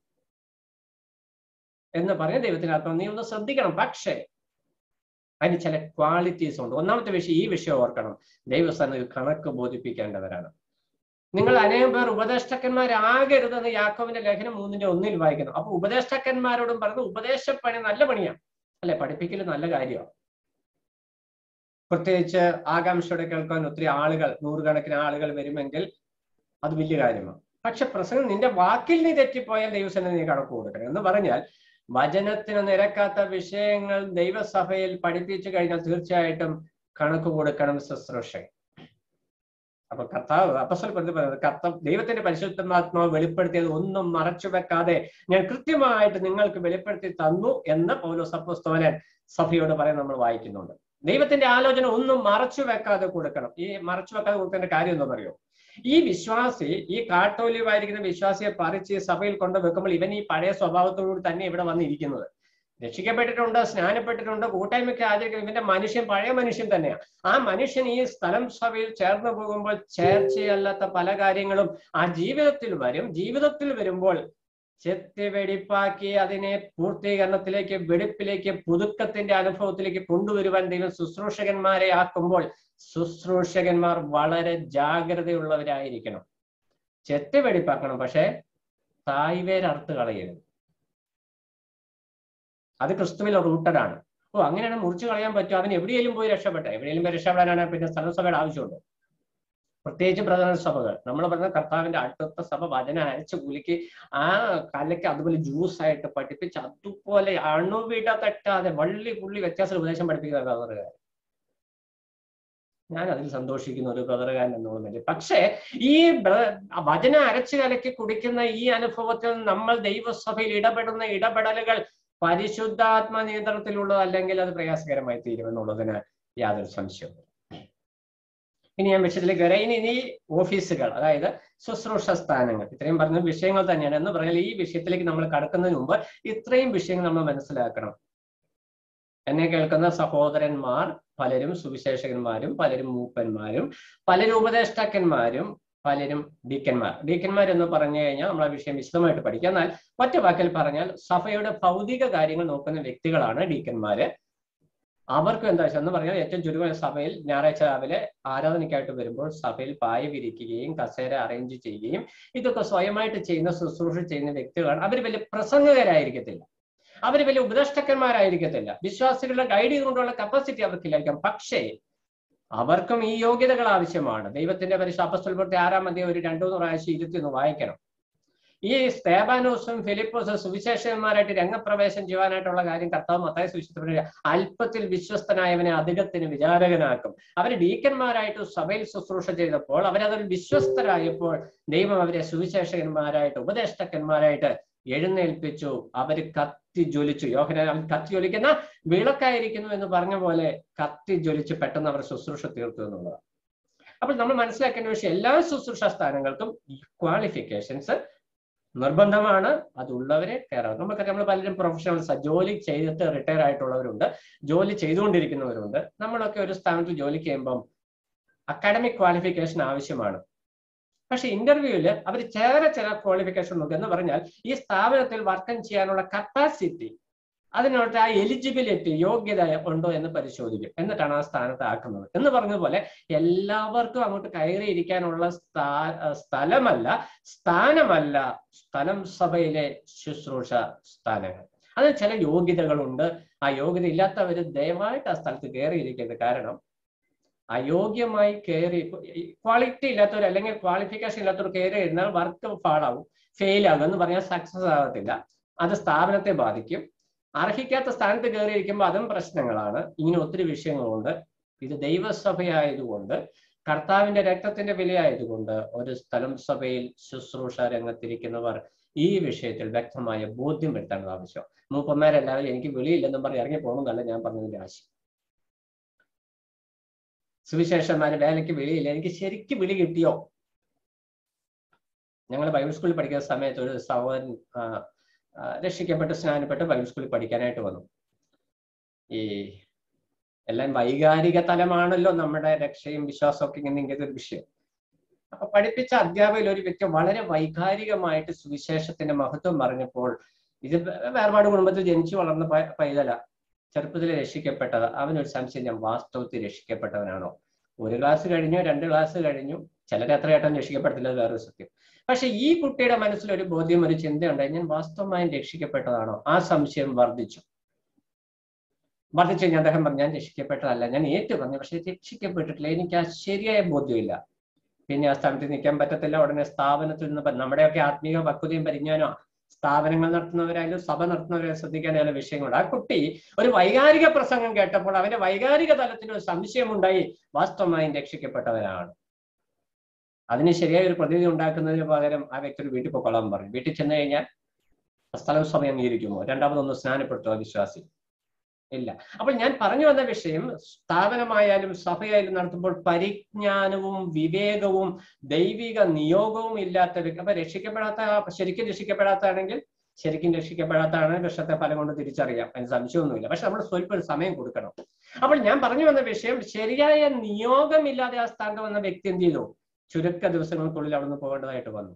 എന്ന് പറഞ്ഞ ദൈവത്തിന് ആത്മാവ് നീ ഒന്ന് ശ്രദ്ധിക്കണം പക്ഷേ അതിന് ചില ക്വാളിറ്റീസ് ഉണ്ട് ഒന്നാമത്തെ വിഷയം ഈ വിഷയം ഓർക്കണം ദൈവസ്ഥാനത്തിൽ കണക്ക് ബോധിപ്പിക്കേണ്ടവരാണ് നിങ്ങൾ അനേകം പേർ ഉപദേഷ്ടക്കന്മാരാകരുതെന്ന് യാക്കോവിന്റെ ലേഖനം മൂന്നിന്റെ ഒന്നിൽ വായിക്കുന്നു അപ്പൊ ഉപദേഷ്ടക്കന്മാരോടും പറഞ്ഞു ഉപദേശപ്പണി നല്ല പണിയാണ് അല്ലെ പഠിപ്പിക്കൽ നല്ല കാര്യമാണ് പ്രത്യേകിച്ച് ആകാംക്ഷയോടെ കേൾക്കാൻ ഒത്തിരി ആളുകൾ നൂറുകണക്കിന് ആളുകൾ വരുമെങ്കിൽ അത് വലിയ കാര്യമാണ് പക്ഷെ പ്രസംഗം നിന്റെ വാക്കിൽ നീ തെറ്റിപ്പോയാൽ ദൈവസേന നീ കണക്ക് കൊടുക്കണം എന്ന് പറഞ്ഞാൽ വചനത്തിന് നിരക്കാത്ത വിഷയങ്ങൾ ദൈവസഭയിൽ പഠിപ്പിച്ചു കഴിഞ്ഞാൽ തീർച്ചയായിട്ടും കണക്ക് കൊടുക്കണം ശുശ്രൂഷകൻ അപ്പൊ കർത്താവ് അപ്പസൽ പ്രതി പറയുന്നത് കർത്താവ് ദൈവത്തിന്റെ പരിശുദ്ധമാത്മാവ് വെളിപ്പെടുത്തിയത് ഒന്നും മറച്ചു വെക്കാതെ ഞാൻ കൃത്യമായിട്ട് നിങ്ങൾക്ക് വെളിപ്പെടുത്തി തന്നു എന്ന് പൗലോസ് അപ്പോസ്തോലൻ സഭയോട് പറയാൻ നമ്മൾ വായിക്കുന്നുണ്ട് ദൈവത്തിന്റെ ആലോചന ഒന്നും മറച്ചു വെക്കാതെ കൊടുക്കണം ഈ മറച്ചു വെക്കാതെ കൊടുക്കേണ്ട കാര്യം എന്താണെന്നറിയോ ഈ വിശ്വാസി ഈ കാട്ടോലിവായിരിക്കുന്ന വിശ്വാസിയെ പറിച്ച് സഭയിൽ കൊണ്ടുവെക്കുമ്പോൾ ഇവൻ ഈ പഴയ സ്വഭാവത്തോടുകൂടി തന്നെ ഇവിടെ വന്നിരിക്കുന്നത് രക്ഷിക്കപ്പെട്ടിട്ടുണ്ട് സ്നാനപ്പെട്ടിട്ടുണ്ട് കൂട്ടായ്മയ്ക്ക് ആചരിക്കുന്നത് ഇവന്റെ മനുഷ്യൻ പഴയ മനുഷ്യൻ തന്നെയാണ് ആ മനുഷ്യൻ ഈ സ്ഥലം സഭയിൽ ചേർന്ന് പോകുമ്പോൾ ചേർച്ചയല്ലാത്ത പല കാര്യങ്ങളും ആ ജീവിതത്തിൽ വരും ജീവിതത്തിൽ വരുമ്പോൾ ചെത്തി വെടിപ്പാക്കി അതിനെ പൂർത്തീകരണത്തിലേക്ക് വെടിപ്പിലേക്ക് പുതുക്കത്തിന്റെ അനുഭവത്തിലേക്ക് കൊണ്ടുവരുവാൻ ദൈവം ശുശ്രൂഷകന്മാരെ ആക്കുമ്പോൾ ശുശ്രൂഷകന്മാർ വളരെ ജാഗ്രതയുള്ളവരായിരിക്കണം ചെത്തി വെടിപ്പാക്കണം പക്ഷെ തായ്വേരർത്ത് കളയരുത് അത് ക്രിസ്തുവിൽ റൂട്ടഡാണ് ഓ അങ്ങനെയാണ് മുറിച്ചു കളയാൻ പറ്റും അവൻ എവിടെയെങ്കിലും പോയി രക്ഷപ്പെട്ടെ എവിടെയെങ്കിലും പോയി രക്ഷപ്പെടാനാണ് പിന്നെ സ്ഥലസഭയുടെ ആവശ്യമുണ്ട് പ്രത്യേകിച്ച് പ്രധാന സഭകൾ നമ്മൾ പറഞ്ഞ കർത്താവിന്റെ അടുത്ത സഭ വചന അരച്ച് കുലുക്കി ആ കലയ്ക്ക് അതുപോലെ ജ്യൂസ് ആയിട്ട് പഠിപ്പിച്ച് അതുപോലെ അണുവിട തട്ടാതെ വള്ളി പുള്ളി വ്യത്യാസം ഉപദേശം പഠിപ്പിക്കുന്ന ബ്രദറുകാരൻ ഞാൻ അതിൽ സന്തോഷിക്കുന്ന ഒരു ബ്രദറുകാരൻ എന്നുള്ളത് പക്ഷേ ഈ വചന അരച്ച് കലക്കി കുടിക്കുന്ന ഈ അനുഭവത്തിൽ നമ്മൾ ദൈവസഭയിൽ ഇടപെടുന്ന ഇടപെടലുകൾ പരിശുദ്ധാത്മ നിയന്ത്രണത്തിലുള്ളതല്ലെങ്കിൽ അത് പ്രയാസകരമായി തീരുമെന്നുള്ളതിന് യാതൊരു സംശയവും ഇനി ഞാൻ വിഷയത്തിലേക്ക് വരാം ഇനി ഇനി ഓഫീസുകൾ അതായത് ശുശ്രൂഷ സ്ഥാനങ്ങൾ ഇത്രയും പറഞ്ഞ വിഷയങ്ങൾ തന്നെയാണ് എന്ന് പറഞ്ഞാൽ ഈ വിഷയത്തിലേക്ക് നമ്മൾ കടക്കുന്നതിന് മുമ്പ് ഇത്രയും വിഷയങ്ങൾ നമ്മൾ മനസ്സിലാക്കണം എന്നെ കേൾക്കുന്ന സഹോദരന്മാർ പലരും സുവിശേഷകന്മാരും പലരും മൂപ്പന്മാരും പലരും ഉപദേഷ്ടാക്കന്മാരും പലരും ഡീക്കന്മാർ ഡീക്കന്മാർ എന്ന് പറഞ്ഞു കഴിഞ്ഞാൽ നമ്മൾ ആ വിഷയം വിശദമായിട്ട് പഠിക്കാം എന്നാൽ ഒറ്റ വാക്കിൽ പറഞ്ഞാൽ സഭയുടെ ഭൗതിക കാര്യങ്ങൾ നോക്കുന്ന വ്യക്തികളാണ് ഡീക്കന്മാര് അവർക്കും എന്താ വെച്ചാൽ എന്ന് പറഞ്ഞാൽ ഏറ്റവും ചുരുങ്ങിയ സഭയിൽ ഞായറാഴ്ച രാവിലെ ആരാധനയ്ക്കായിട്ട് വരുമ്പോൾ സഭയിൽ പായ വിരിക്കുകയും കസേര അറേഞ്ച് ചെയ്യുകയും ഇതൊക്കെ സ്വയമായിട്ട് ചെയ്യുന്ന ശുശ്രൂഷ ചെയ്യുന്ന വ്യക്തികളാണ് അവർ വലിയ പ്രസംഗകരായിരിക്കത്തില്ല അവർ വലിയ ഉപദേഷ്ടക്കന്മാരായിരിക്കത്തില്ല വിശ്വാസികളുടെ ഗൈഡ് ചെയ്തുകൊണ്ടുള്ള കപ്പാസിറ്റി അവർക്കില്ലായിരിക്കാം പക്ഷേ അവർക്കും ഈ യോഗ്യതകൾ ആവശ്യമാണ് ദൈവത്തിന്റെ പരിശുദ്ധ അപ്പസ്തലപ്പെടുത്തി ആറാം അധ്യായം ഒരു രണ്ടു മൂന്ന് പ്രാവശ്യം ഇരുത്തി ഒന്ന് വായിക്കണം ഈ സ്തേബാനോസും ഫിലിപ്പോസും സുവിശേഷന്മാരായിട്ട് രംഗപ്രവേശം ചെയ്യാനായിട്ടുള്ള കാര്യം കർത്താവ് മത്തായ സുവിശേഷത്തിൽ അല്പത്തിൽ വിശ്വസ്തനായവനെ അധികത്തിന് വിചാരകനാക്കും അവർ ഡീക്കന്മാരായിട്ട് സഭയിൽ ശുശ്രൂഷ ചെയ്തപ്പോൾ അവരതിൽ വിശ്വസ്തരായപ്പോൾ ദൈവം അവരെ സുവിശേഷകന്മാരായിട്ട് ഉപദേഷ്ടക്കന്മാരായിട്ട് എഴുന്നേൽപ്പിച്ചു അവർ കത്തി ജ്വലിച്ചു യോഹന അവർ കത്തി ജ്വലിക്കുന്ന വിളക്കായിരിക്കുന്നു എന്ന് പറഞ്ഞ പോലെ കത്തി ജ്വലിച്ച് പെട്ടെന്ന് അവർ ശുശ്രൂഷ തീർത്തു എന്നുള്ളതാണ് അപ്പോൾ നമ്മൾ മനസ്സിലാക്കേണ്ട വിഷയം എല്ലാ ശുശ്രൂഷ സ്ഥാനങ്ങൾക്കും ക്വാളിഫിക്കേഷൻസ് നിർബന്ധമാണ് അതുള്ളവരെ കയറാം നമുക്കറിയാം നമ്മൾ പലരും പ്രൊഫഷണൽസ് ജോലി ചെയ്തിട്ട് റിട്ടയർ ആയിട്ടുള്ളവരുണ്ട് ജോലി ചെയ്തുകൊണ്ടിരിക്കുന്നവരുണ്ട് നമ്മളൊക്കെ ഒരു സ്ഥാനത്ത് ജോലി ചെയ്യുമ്പം അക്കാഡമിക് ക്വാളിഫിക്കേഷൻ ആവശ്യമാണ് പക്ഷെ ഇന്റർവ്യൂവിൽ അവർ ചേരെ ചില ക്വാളിഫിക്കേഷൻ നോക്കും എന്ന് പറഞ്ഞാൽ ഈ സ്ഥാപനത്തിൽ വർക്കം ചെയ്യാനുള്ള കപ്പാസിറ്റി അതിനോട്ട് ആ എലിജിബിലിറ്റി യോഗ്യത ഉണ്ടോ എന്ന് പരിശോധിക്കും എന്നിട്ടാണ് ആ സ്ഥാനത്ത് ആക്കുന്നത് എന്ന് പറഞ്ഞതുപോലെ എല്ലാവർക്കും അങ്ങോട്ട് കയറിയിരിക്കാനുള്ള സ്ഥാ സ്ഥലമല്ല സ്ഥാനമല്ല സ്ഥലം സഭയിലെ ശുശ്രൂഷ സ്ഥാനങ്ങൾ അതിന് ചില യോഗ്യതകളുണ്ട് ആ യോഗ്യത ഇല്ലാത്തവർ ദയവായിട്ട് ആ സ്ഥലത്ത് കയറിയിരിക്കരുത് കാരണം അയോഗ്യമായി കയറി ക്വാളിറ്റി ഇല്ലാത്തവർ അല്ലെങ്കിൽ ക്വാളിഫിക്കേഷൻ ഇല്ലാത്തവർ കയറി ഇരുന്നാൽ വർക്ക് പാടാവും ഫെയിൽ ആകും എന്ന് പറഞ്ഞാൽ സക്സസ് ആകത്തില്ല അത് സ്ഥാപനത്തെ ബാധിക്കും അർഹിക്കാത്ത സ്ഥാനത്ത് കയറിയിരിക്കുമ്പോൾ അതും പ്രശ്നങ്ങളാണ് ഇങ്ങനെ ഒത്തിരി വിഷയങ്ങളുണ്ട് ഇത് ദൈവസഭയായതുകൊണ്ട് കർത്താവിന്റെ രക്തത്തിന്റെ വിലയായതുകൊണ്ട് ഒരു സ്ഥലം സഭയിൽ ശുശ്രൂഷ രംഗത്തിരിക്കുന്നവർ ഈ വിഷയത്തിൽ വ്യക്തമായ ബോധ്യം വരുത്തേണ്ടത് ആവശ്യം മൂപ്പന്മാരെല്ലാവരും എനിക്ക് വിളിയില്ലെന്നും പറഞ്ഞ് ഇറങ്ങി പോകണമെന്നല്ല ഞാൻ പറഞ്ഞതിന്റെ ആശയം സുവിശേഷന്മാരെ വേലയ്ക്ക് വിളിയില്ല എനിക്ക് ശരിക്കും വിളി കിട്ടിയോ ഞങ്ങൾ ബൈബിൾ സ്കൂളിൽ പഠിക്കുന്ന സമയത്ത് ഒരു സഹോദരൻ രക്ഷിക്കപ്പെട്ട് സ്നാനപ്പെട്ട് ബൈബിൾ സ്കൂളിൽ പഠിക്കാനായിട്ട് വന്നു ഈ എല്ലാം വൈകാരിക തലമാണല്ലോ നമ്മുടെ രക്ഷയും വിശ്വാസവും ഒക്കെ ഇങ്ങനെ ഇങ്ങനത്തെ ഒരു വിഷയം അപ്പൊ പഠിപ്പിച്ച അധ്യാപകയിൽ ഒരു വ്യക്തി വളരെ വൈകാരികമായിട്ട് സുവിശേഷത്തിന്റെ മഹത്വം പറഞ്ഞപ്പോൾ ഇത് വേർപാട് കുടുംബത്തിൽ ജനിച്ചു വളർന്ന പൈതല ചെറുപ്പത്തിൽ രക്ഷിക്കപ്പെട്ടത് അവനൊരു സംശയം ഞാൻ വാസ്തവത്തിൽ രക്ഷിക്കപ്പെട്ടവനാണോ ഒരു ക്ലാസ് കഴിഞ്ഞു രണ്ട് ക്ലാസ് കഴിഞ്ഞു ചിലരെ എത്രയായിട്ടും രക്ഷിക്കപ്പെടത്തില്ല വേറൊരു സത്യം പക്ഷെ ഈ കുട്ടിയുടെ മനസ്സിൽ ഒരു ബോധ്യം ഒരു ചിന്തയുണ്ടായി ഞാൻ വാസ്തവമായും രക്ഷിക്കപ്പെട്ടതാണോ ആ സംശയം വർദ്ധിച്ചു വർദ്ധിച്ചു കഴിഞ്ഞാൽ അദ്ദേഹം പറഞ്ഞു ഞാൻ രക്ഷിക്കപ്പെട്ടതല്ല ഞാൻ ഏറ്റു പറഞ്ഞു പക്ഷെ രക്ഷിക്കപ്പെട്ടിട്ടില്ല എനിക്ക് ആ ശരിയായ ബോധ്യമില്ല പിന്നെ ആ സ്ഥാനത്ത് നിൽക്കാൻ പറ്റത്തില്ല ഉടനെ സ്ഥാപനത്തിൽ നിന്ന് നമ്മുടെയൊക്കെ ആത്മീയ പക്വതയും പരിജ്ഞാനോ സ്ഥാപനങ്ങൾ നടത്തുന്നവരായാലും സഭ നടത്തുന്നവരെ ശ്രദ്ധിക്കാനുള്ള വിഷയങ്ങളുണ്ട് ആ കുട്ടി ഒരു വൈകാരിക പ്രസംഗം കേട്ടപ്പോൾ അവന്റെ വൈകാരിക തലത്തിൽ ഒരു സംശയമുണ്ടായി വാസ്തവമായും രക്ഷിക്കപ്പെട്ടവരാണ് അതിന് ശരിയായ ഒരു പ്രതിനിധി ഉണ്ടാക്കുന്നതിന് പകരം ആ വ്യക്തി ഒരു വീട്ടിൽ പൊക്കോളാൻ പറയും വീട്ടിൽ ചെന്ന് കഴിഞ്ഞാൽ സ്ഥലം സമയം അംഗീകരിക്കുമോ രണ്ടാമതൊന്ന് സ്നാനപ്പെടുത്തുക വിശ്വാസി ഇല്ല അപ്പോൾ ഞാൻ പറഞ്ഞു വന്ന വിഷയം സ്ഥാപനമായാലും സഭയായാലും നടത്തുമ്പോൾ പരിജ്ഞാനവും വിവേകവും ദൈവിക നിയോഗവും ഇല്ലാത്ത വ്യക്തി അപ്പൊ രക്ഷിക്കപ്പെടാത്ത ശരിക്കും രക്ഷിക്കപ്പെടാത്താണെങ്കിൽ ശരിക്കും രക്ഷിക്കപ്പെടാത്തതാണ് വിഷത്തെ ഫലം കൊണ്ട് തിരിച്ചറിയാം അതിന് സംശയമൊന്നുമില്ല പക്ഷെ നമ്മൾ സ്വല്പം ഒരു സമയം കൊടുക്കണം അപ്പോൾ ഞാൻ പറഞ്ഞു വന്ന വിഷയം ശരിയായ നിയോഗമില്ലാതെ ആ സ്ഥാനത്ത് വന്ന വ്യക്തി എന്ത് ചെയ്തു ചുരുക്ക ദിവസങ്ങൾക്കുള്ളിൽ അവിടുന്ന് പോകേണ്ടതായിട്ട് വന്നു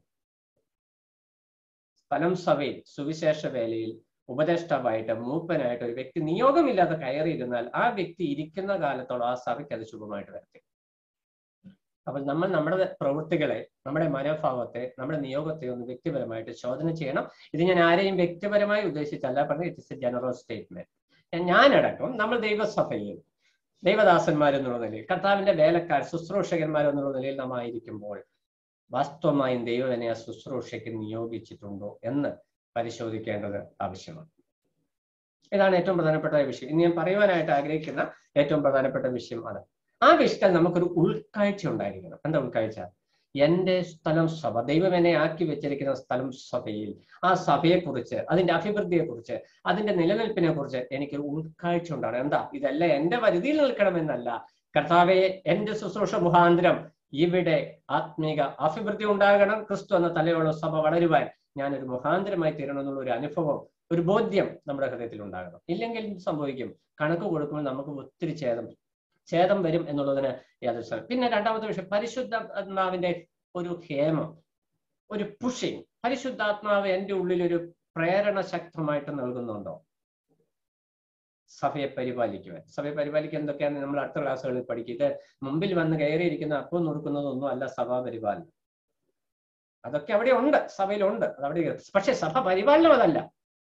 സ്ഥലം സഭയിൽ സുവിശേഷ വേലയിൽ ഉപദേഷ്ടാവായിട്ട് മൂപ്പനായിട്ട് ഒരു വ്യക്തി നിയോഗമില്ലാതെ കയറിയിരുന്നാൽ ആ വ്യക്തി ഇരിക്കുന്ന കാലത്തോളം ആ സഭയ്ക്ക് അത് ശുഭമായിട്ട് വരട്ടെ അപ്പോൾ നമ്മൾ നമ്മുടെ പ്രവൃത്തികളെ നമ്മുടെ മനോഭാവത്തെ നമ്മുടെ നിയോഗത്തെ ഒന്ന് വ്യക്തിപരമായിട്ട് ചോദന ചെയ്യണം ഇത് ഞാൻ ആരെയും വ്യക്തിപരമായി ഉദ്ദേശിച്ചല്ല പറഞ്ഞത് it is a general statement ഞാനടക്കം നമ്മൾ ദൈവസഭയിൽ ദൈവദാസന്മാരെന്നുള്ള നിലയിൽ കർത്താവിന്റെ വേലക്കാർ ശുശ്രൂഷകന്മാർ എന്നുള്ള നിലയിൽ നാം ആയിരിക്കുമ്പോൾ വാസ്തവമായും ദൈവം എന്നെ ആ ശുശ്രൂഷയ്ക്ക് നിയോഗിച്ചിട്ടുണ്ടോ എന്ന് പരിശോധിക്കേണ്ടത് ആവശ്യമാണ് ഇതാണ് ഏറ്റവും പ്രധാനപ്പെട്ട വിഷയം ഇനി ഞാൻ പറയുവാനായിട്ട് ആഗ്രഹിക്കുന്ന ഏറ്റവും പ്രധാനപ്പെട്ട വിഷയം അത് ആ വിഷയത്തിൽ നമുക്കൊരു ഉൾക്കാഴ്ച ഉണ്ടായിരിക്കണം എന്താ ഉൾക്കാഴ്ച എന്റെ സ്ഥലം സഭ ദൈവം എന്നെ ആക്കി വെച്ചിരിക്കുന്ന സ്ഥലം സഭയിൽ ആ സഭയെക്കുറിച്ച് അതിന്റെ അഭിവൃദ്ധിയെക്കുറിച്ച് അതിന്റെ നിലനിൽപ്പിനെ കുറിച്ച് എനിക്ക് ഉൾക്കാഴ്ച ഉണ്ടാണ് എന്താ ഇതല്ല എന്റെ പരിധിയിൽ നിൽക്കണമെന്നല്ല കർത്താവെ എന്റെ ശുശ്രൂഷ മുഖാന്തരം ഇവിടെ ആത്മീക അഭിവൃദ്ധി ഉണ്ടാകണം ക്രിസ്തു എന്ന തലയുള്ള സഭ വളരുവാൻ ഞാനൊരു മുഖാന്തരമായി തീരണം എന്നുള്ള ഒരു അനുഭവം ഒരു ബോധ്യം നമ്മുടെ ഹൃദയത്തിൽ ഉണ്ടാകണം ഇല്ലെങ്കിൽ സംഭവിക്കും കണക്ക് കൊടുക്കുമ്പോൾ നമുക്ക് ഒത്തിരി ഛേദം ഛേദം വരും എന്നുള്ളതിന് യാതൊരു പിന്നെ രണ്ടാമത്തെ വിഷയം പരിശുദ്ധാത്മാവിന്റെ ഒരു ഹേമം ഒരു പുഷിങ് പരിശുദ്ധാത്മാവ് എൻ്റെ ഉള്ളിൽ ഒരു പ്രേരണ ശക്തമായിട്ട് നൽകുന്നുണ്ടോ സഭയെ പരിപാലിക്കുവാൻ സഭയെ പരിപാലിക്കാൻ എന്തൊക്കെയാണ് നമ്മൾ അടുത്ത ക്ലാസ്സുകളിൽ പഠിക്കുക ഇത് മുമ്പിൽ വന്ന് കയറിയിരിക്കുന്ന അപ്പം നുറുക്കുന്നതൊന്നും അല്ല സഭാ പരിപാലനം അതൊക്കെ അവിടെ ഉണ്ട് സഭയിലുണ്ട് അതവിടെ പക്ഷെ സഭ പരിപാലനം അതല്ല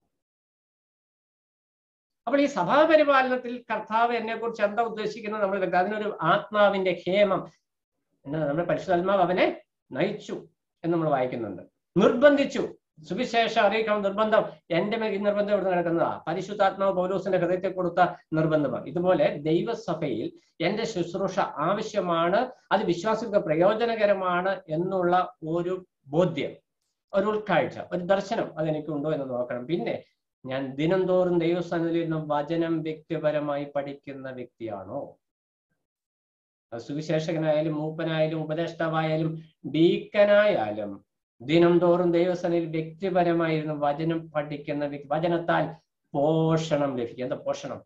അപ്പോൾ ഈ സഭാപരിപാലനത്തിൽ കർത്താവ് എന്നെ കുറിച്ച് എന്താ ഉദ്ദേശിക്കുന്നത് നമ്മൾ അതിനൊരു ആത്മാവിന്റെ ഹേമം എന്താ നമ്മുടെ പരിശുദ്ധാത്മാവ് അവനെ നയിച്ചു എന്ന് നമ്മൾ വായിക്കുന്നുണ്ട് നിർബന്ധിച്ചു സുവിശേഷം അറിയിക്കണം നിർബന്ധം എന്റെ മേൽ ഈ നിർബന്ധം ഇവിടെ നടക്കുന്നതാ പരിശുദ്ധാത്മാവ് പൗലോസിന്റെ ഹൃദയത്തെ കൊടുത്ത നിർബന്ധമാണ് ഇതുപോലെ ദൈവസഭയിൽ എന്റെ ശുശ്രൂഷ ആവശ്യമാണ് അത് വിശ്വാസികൾക്ക് പ്രയോജനകരമാണ് എന്നുള്ള ഒരു ബോധ്യം ഒരു ഉൾക്കാഴ്ച ഒരു ദർശനം അതെനിക്കുണ്ടോ എന്ന് നോക്കണം പിന്നെ ഞാൻ ദിനം തോറും ദൈവസ്ഥാനത്തിൽ നിന്ന് വചനം വ്യക്തിപരമായി പഠിക്കുന്ന വ്യക്തിയാണോ സുവിശേഷകനായാലും മൂപ്പനായാലും ഉപദേഷ്ടാവായാലും ഡീക്കനായാലും ദിനം തോറും ദൈവസനയിൽ വ്യക്തിപരമായിരുന്നു വചനം പഠിക്കുന്ന വ്യക്തി വചനത്താൽ പോഷണം ലഭിക്കും എന്താ പോഷണം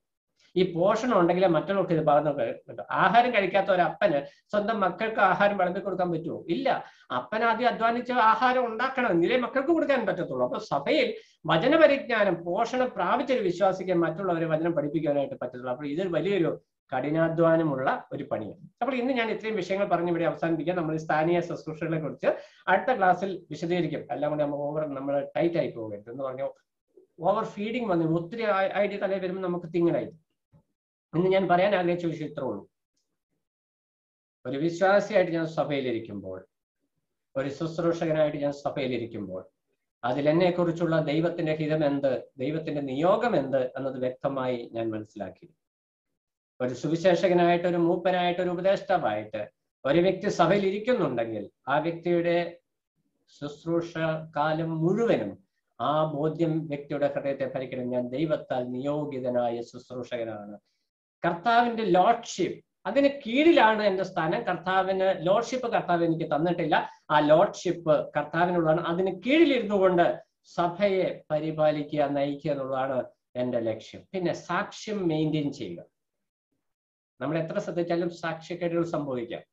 ഈ പോഷണം ഉണ്ടെങ്കിലേ മറ്റുള്ളവർക്ക് ഇത് പറഞ്ഞു കേട്ടോ ആഹാരം കഴിക്കാത്ത ഒരു അപ്പന് സ്വന്തം മക്കൾക്ക് ആഹാരം വിളമ്പി കൊടുക്കാൻ പറ്റുമോ ഇല്ല അപ്പൻ ആദ്യം അധ്വാനിച്ച് ആഹാരം ഉണ്ടാക്കണം എങ്കിലേ മക്കൾക്ക് കൊടുക്കാൻ പറ്റത്തുള്ളൂ അപ്പൊ സഭയിൽ വചനപരിജ്ഞാനം പോഷണം പ്രാപിച്ചൊരു വിശ്വാസിക്ക് മറ്റുള്ളവരെ വചനം പഠിപ്പിക്കാനായിട്ട് പറ്റത്തുള്ളൂ അപ്പോൾ ഇതൊരു വലിയൊരു കഠിനാധ്വാനമുള്ള ഒരു പണിയാണ് അപ്പോൾ ഇന്ന് ഞാൻ ഇത്രയും വിഷയങ്ങൾ പറഞ്ഞ് ഇവിടെ അവസാനിപ്പിക്കാം നമ്മൾ ഈ സ്ഥാനീയ ശുശ്രൂഷകളെ കുറിച്ച് അടുത്ത ക്ലാസ്സിൽ വിശദീകരിക്കും എല്ലാം കൂടി നമ്മൾ ഓവർ നമ്മൾ ടൈറ്റ് ആയി പോകരുത് എന്ന് പറഞ്ഞു ഓവർ ഫീഡിങ് വന്നു ഒത്തിരി ഐഡിയ തലയിൽ വരുമ്പോൾ നമുക്ക് തിങ്ങലായി ഇന്ന് ഞാൻ പറയാൻ ആഗ്രഹിച്ച വിഷയം ഇത്രേ ഉള്ളൂ ഒരു വിശ്വാസിയായിട്ട് ഞാൻ സഭയിലിരിക്കുമ്പോൾ ഒരു ശുശ്രൂഷകനായിട്ട് ഞാൻ സഭയിലിരിക്കുമ്പോൾ അതിൽ എന്നെ കുറിച്ചുള്ള ദൈവത്തിന്റെ ഹിതം എന്ത് ദൈവത്തിന്റെ നിയോഗം എന്ത് എന്നത് വ്യക്തമായി ഞാൻ മനസ്സിലാക്കി ഒരു സുവിശേഷകനായിട്ട് ഒരു മൂപ്പനായിട്ട് ഒരു ഉപദേഷ്ടാവായിട്ട് ഒരു വ്യക്തി സഭയിൽ ഇരിക്കുന്നുണ്ടെങ്കിൽ ആ വ്യക്തിയുടെ ശുശ്രൂഷ കാലം മുഴുവനും ആ ബോധ്യം വ്യക്തിയുടെ ഹൃദയത്തെ ഭരിക്കണം ഞാൻ ദൈവത്താൽ നിയോഗിതനായ ശുശ്രൂഷകനാണ് കർത്താവിന്റെ ലോഡ്ഷിപ്പ് അതിന് കീഴിലാണ് എന്റെ സ്ഥാനം കർത്താവിന് ലോഡ്ഷിപ്പ് കർത്താവ് എനിക്ക് തന്നിട്ടില്ല ആ ലോഡ്ഷിപ്പ് കർത്താവിനുള്ളതാണ് അതിന് കീഴിലിരുന്നു കൊണ്ട് സഭയെ പരിപാലിക്കുക നയിക്കുക എന്നുള്ളതാണ് എന്റെ ലക്ഷ്യം പിന്നെ സാക്ഷ്യം മെയിൻറ്റെയിൻ ചെയ്യുക നമ്മൾ എത്ര ശ്രദ്ധിച്ചാലും സാക്ഷ്യക്കേടുകൾ സംഭവിക്കാം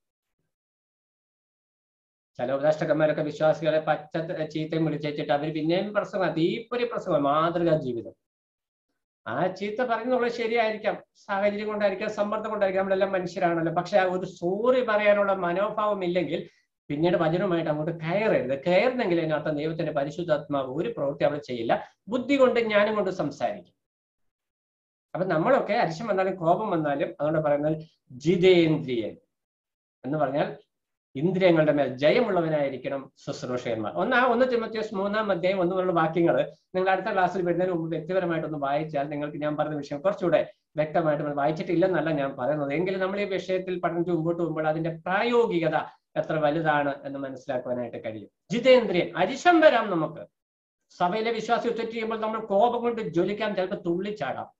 ചില ഉപദേഷ്ടകന്മാരൊക്കെ വിശ്വാസികളെ പച്ച ചീത്തയും വിളിച്ചിട്ട് അവർ പിന്നെയും പ്രസംഗം തീപ്പൊരി പ്രസംഗം മാതൃകാ ജീവിതം ആ ചീത്ത പറയുന്നുള്ളത് ശരിയായിരിക്കാം സാഹചര്യം കൊണ്ടായിരിക്കാം സമ്മർദ്ദം കൊണ്ടായിരിക്കാം നമ്മളെല്ലാം മനുഷ്യരാണല്ലോ പക്ഷെ ആ ഒരു സോറി പറയാനുള്ള മനോഭാവം ഇല്ലെങ്കിൽ പിന്നീട് വചനവുമായിട്ട് അങ്ങോട്ട് കയറരുത് കയറുന്നെങ്കിൽ അതിനർത്ഥം ദൈവത്തിന്റെ പരിശുദ്ധാത്മാവ് ഒരു പ്രവൃത്തി അവിടെ ചെയ്യില്ല ബുദ്ധി കൊണ്ട് ജ്ഞാനം കൊണ്ട് സംസാരിക്കും അപ്പൊ നമ്മളൊക്കെ അരിശം വന്നാലും കോപം വന്നാലും അതുകൊണ്ട് പറയുന്നത് ജിതേന്ദ്രിയൻ എന്ന് പറഞ്ഞാൽ ഇന്ദ്രിയങ്ങളുടെ മേൽ ജയമുള്ളവനായിരിക്കണം ശുശ്രൂഷകന്മാർ ഒന്നാ ഒന്ന് തിമത്യോസ് മൂന്നാം അധ്യായം ഒന്ന് പോലുള്ള വാക്യങ്ങൾ നിങ്ങൾ അടുത്ത ക്ലാസ്സിൽ വരുന്നതിന് മുമ്പ് വ്യക്തിപരമായിട്ടൊന്ന് വായിച്ചാൽ നിങ്ങൾക്ക് ഞാൻ പറഞ്ഞ വിഷയം കുറച്ചുകൂടെ വ്യക്തമായിട്ട് വായിച്ചിട്ടില്ലെന്നല്ല ഞാൻ പറയുന്നത് എങ്കിലും നമ്മൾ ഈ വിഷയത്തിൽ പഠനത്തിൽ മുമ്പോട്ട് പോകുമ്പോൾ അതിന്റെ പ്രായോഗികത എത്ര വലുതാണ് എന്ന് മനസ്സിലാക്കുവാനായിട്ട് കഴിയും ജിതേന്ദ്രിയൻ അരിശം വരാം നമുക്ക് സഭയിലെ വിശ്വാസി തെറ്റ് ചെയ്യുമ്പോൾ നമ്മൾ കോപം കൊണ്ട് ജ്വലിക്കാൻ ചിലപ്പോൾ തുള്ളിച്ചാടാം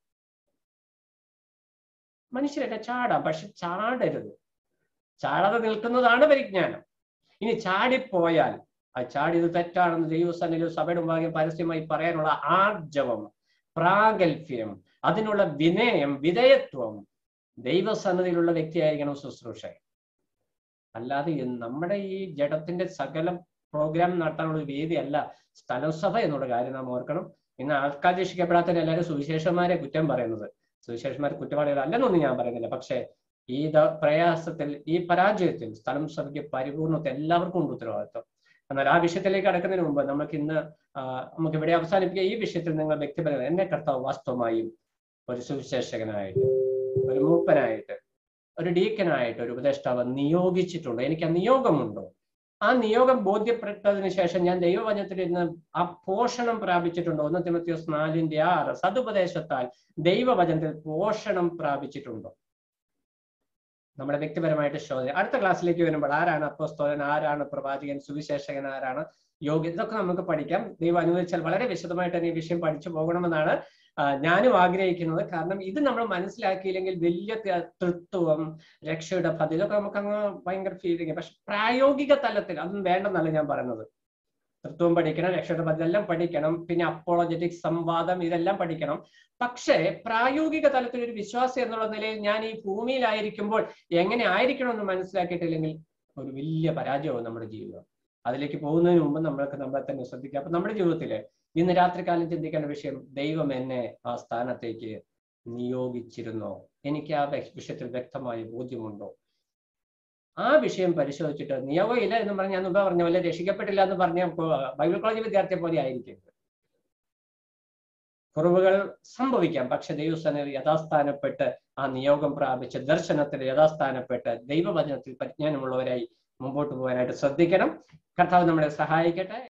മനുഷ്യരൊക്കെ ചാടാം പക്ഷെ ചാടരുത് ചാടാതെ നിൽക്കുന്നതാണ് പരിജ്ഞാനം ഇനി ചാടിപ്പോയാൽ ആ ചാടിയത് തെറ്റാണെന്ന് ദൈവസന്നിലും സഭയുടെ മുമ്പാകെ പരസ്യമായി പറയാനുള്ള ആർജവം പ്രാഗൽഭ്യം അതിനുള്ള വിനയം വിധേയത്വം ദൈവസന്നിധിയിലുള്ള വ്യക്തിയായിരിക്കണം ശുശ്രൂഷകൻ അല്ലാതെ നമ്മുടെ ഈ ജഡത്തിന്റെ സകല പ്രോഗ്രാം നടത്താനുള്ള ഒരു വേദിയല്ല സ്ഥലസഭ എന്നുള്ള കാര്യം നാം ഓർക്കണം ഇന്ന് ആൾക്കാർ രക്ഷിക്കപ്പെടാത്ത എല്ലാവരും സുവിശേഷന്മാരെ കുറ്റം പറയുന്നത് സുവിശേഷന്മാർ കുറ്റവാളികൾ അല്ലെന്നൊന്നും ഞാൻ പറയുന്നില്ല പക്ഷേ ഈ പ്രയാസത്തിൽ ഈ പരാജയത്തിൽ സ്ഥലം സഭയ്ക്ക് പരിപൂർണത്തെ എല്ലാവർക്കും ഉണ്ട് ഉത്തരവാദിത്വം എന്നാൽ ആ വിഷയത്തിലേക്ക് കടക്കുന്നതിന് മുമ്പ് നമുക്ക് ഇന്ന് നമുക്ക് ഇവിടെ അവസാനിപ്പിക്കുക ഈ വിഷയത്തിൽ നിങ്ങൾ വ്യക്തിപരം എന്നെ കർത്താവ് വാസ്തവമായും ഒരു സുവിശേഷകനായിട്ട് ഒരു മൂപ്പനായിട്ട് ഒരു ഡീക്കനായിട്ട് ഒരു ഉപദേഷ്ടാവ് നിയോഗിച്ചിട്ടുണ്ടോ എനിക്ക് ആ നിയോഗമുണ്ടോ ആ നിയോഗം ബോധ്യപ്പെട്ടതിന് ശേഷം ഞാൻ ദൈവവചനത്തിൽ ഇന്ന് ആ പോഷണം പ്രാപിച്ചിട്ടുണ്ടോ ഒന്ന് തിമത്യോസ് നാലിന്റെ ആറ് സതുപദേശത്താൽ ദൈവവചനത്തിൽ പോഷണം പ്രാപിച്ചിട്ടുണ്ടോ നമ്മുടെ വ്യക്തിപരമായിട്ട് ശോധന അടുത്ത ക്ലാസ്സിലേക്ക് വരുമ്പോൾ ആരാണ് അപ്പോസ്തോലൻ ആരാണ് പ്രവാചകൻ സുവിശേഷകൻ ആരാണ് യോഗ്യ ഇതൊക്കെ നമുക്ക് പഠിക്കാം ദൈവം അനുവദിച്ചാൽ വളരെ വിശദമായിട്ട് തന്നെ ഈ വിഷയം പഠിച്ചു പോകണമെന്നാണ് ഞാനും ആഗ്രഹിക്കുന്നത് കാരണം ഇത് നമ്മൾ മനസ്സിലാക്കിയില്ലെങ്കിൽ വലിയ തൃത്വം രക്ഷയുടെ പദ്ധതി ഇതൊക്കെ നമുക്ക് അങ്ങ് ഭയങ്കര ഫീലിംഗ് പക്ഷെ പ്രായോഗിക തലത്തിൽ അതൊന്നും വേണ്ടെന്നല്ല ഞാൻ പറയുന്നത് തൃത്വം പഠിക്കണം രക്ഷയുടെ പദ്ധതി എല്ലാം പഠിക്കണം പിന്നെ അപ്പോളജറ്റിക് സംവാദം ഇതെല്ലാം പഠിക്കണം പക്ഷേ പ്രായോഗിക തലത്തിൽ ഒരു വിശ്വാസി എന്നുള്ള നിലയിൽ ഞാൻ ഈ ഭൂമിയിലായിരിക്കുമ്പോൾ എങ്ങനെ ആയിരിക്കണം എന്ന് മനസ്സിലാക്കിയിട്ടില്ലെങ്കിൽ ഒരു വലിയ പരാജയവും നമ്മുടെ ജീവിതം അതിലേക്ക് പോകുന്നതിന് മുമ്പ് നമ്മൾക്ക് നമ്മളെ തന്നെ ശ്രദ്ധിക്കുക അപ്പൊ നമ്മുടെ ജീവിതത്തില് ഇന്ന് രാത്രികാലം ചിന്തിക്കേണ്ട വിഷയം ദൈവം എന്നെ ആ സ്ഥാനത്തേക്ക് നിയോഗിച്ചിരുന്നോ എനിക്ക് ആ വിഷയത്തിൽ വ്യക്തമായ ബോധ്യമുണ്ടോ ആ വിഷയം പരിശോധിച്ചിട്ട് നിയോഗമില്ല എന്ന് പറഞ്ഞ് ഞാൻ മുമ്പ് പറഞ്ഞ പോലെ രക്ഷിക്കപ്പെട്ടില്ല എന്ന് പറഞ്ഞ ബൈബിൾ കോളേജ് വിദ്യാർത്ഥിയെ പോലെ ആയിരിക്കരുത് കുറവുകൾ സംഭവിക്കാം പക്ഷെ ദൈവസ്ഥാനം യഥാസ്ഥാനപ്പെട്ട് ആ നിയോഗം പ്രാപിച്ച് ദർശനത്തിൽ യഥാസ്ഥാനപ്പെട്ട് ദൈവവചനത്തിൽ പരിജ്ഞാനമുള്ളവരായി മുമ്പോട്ട് പോകാനായിട്ട് ശ്രദ്ധിക്കണം കർത്താവ് നമ്മളെ സഹായിക്കട്ടെ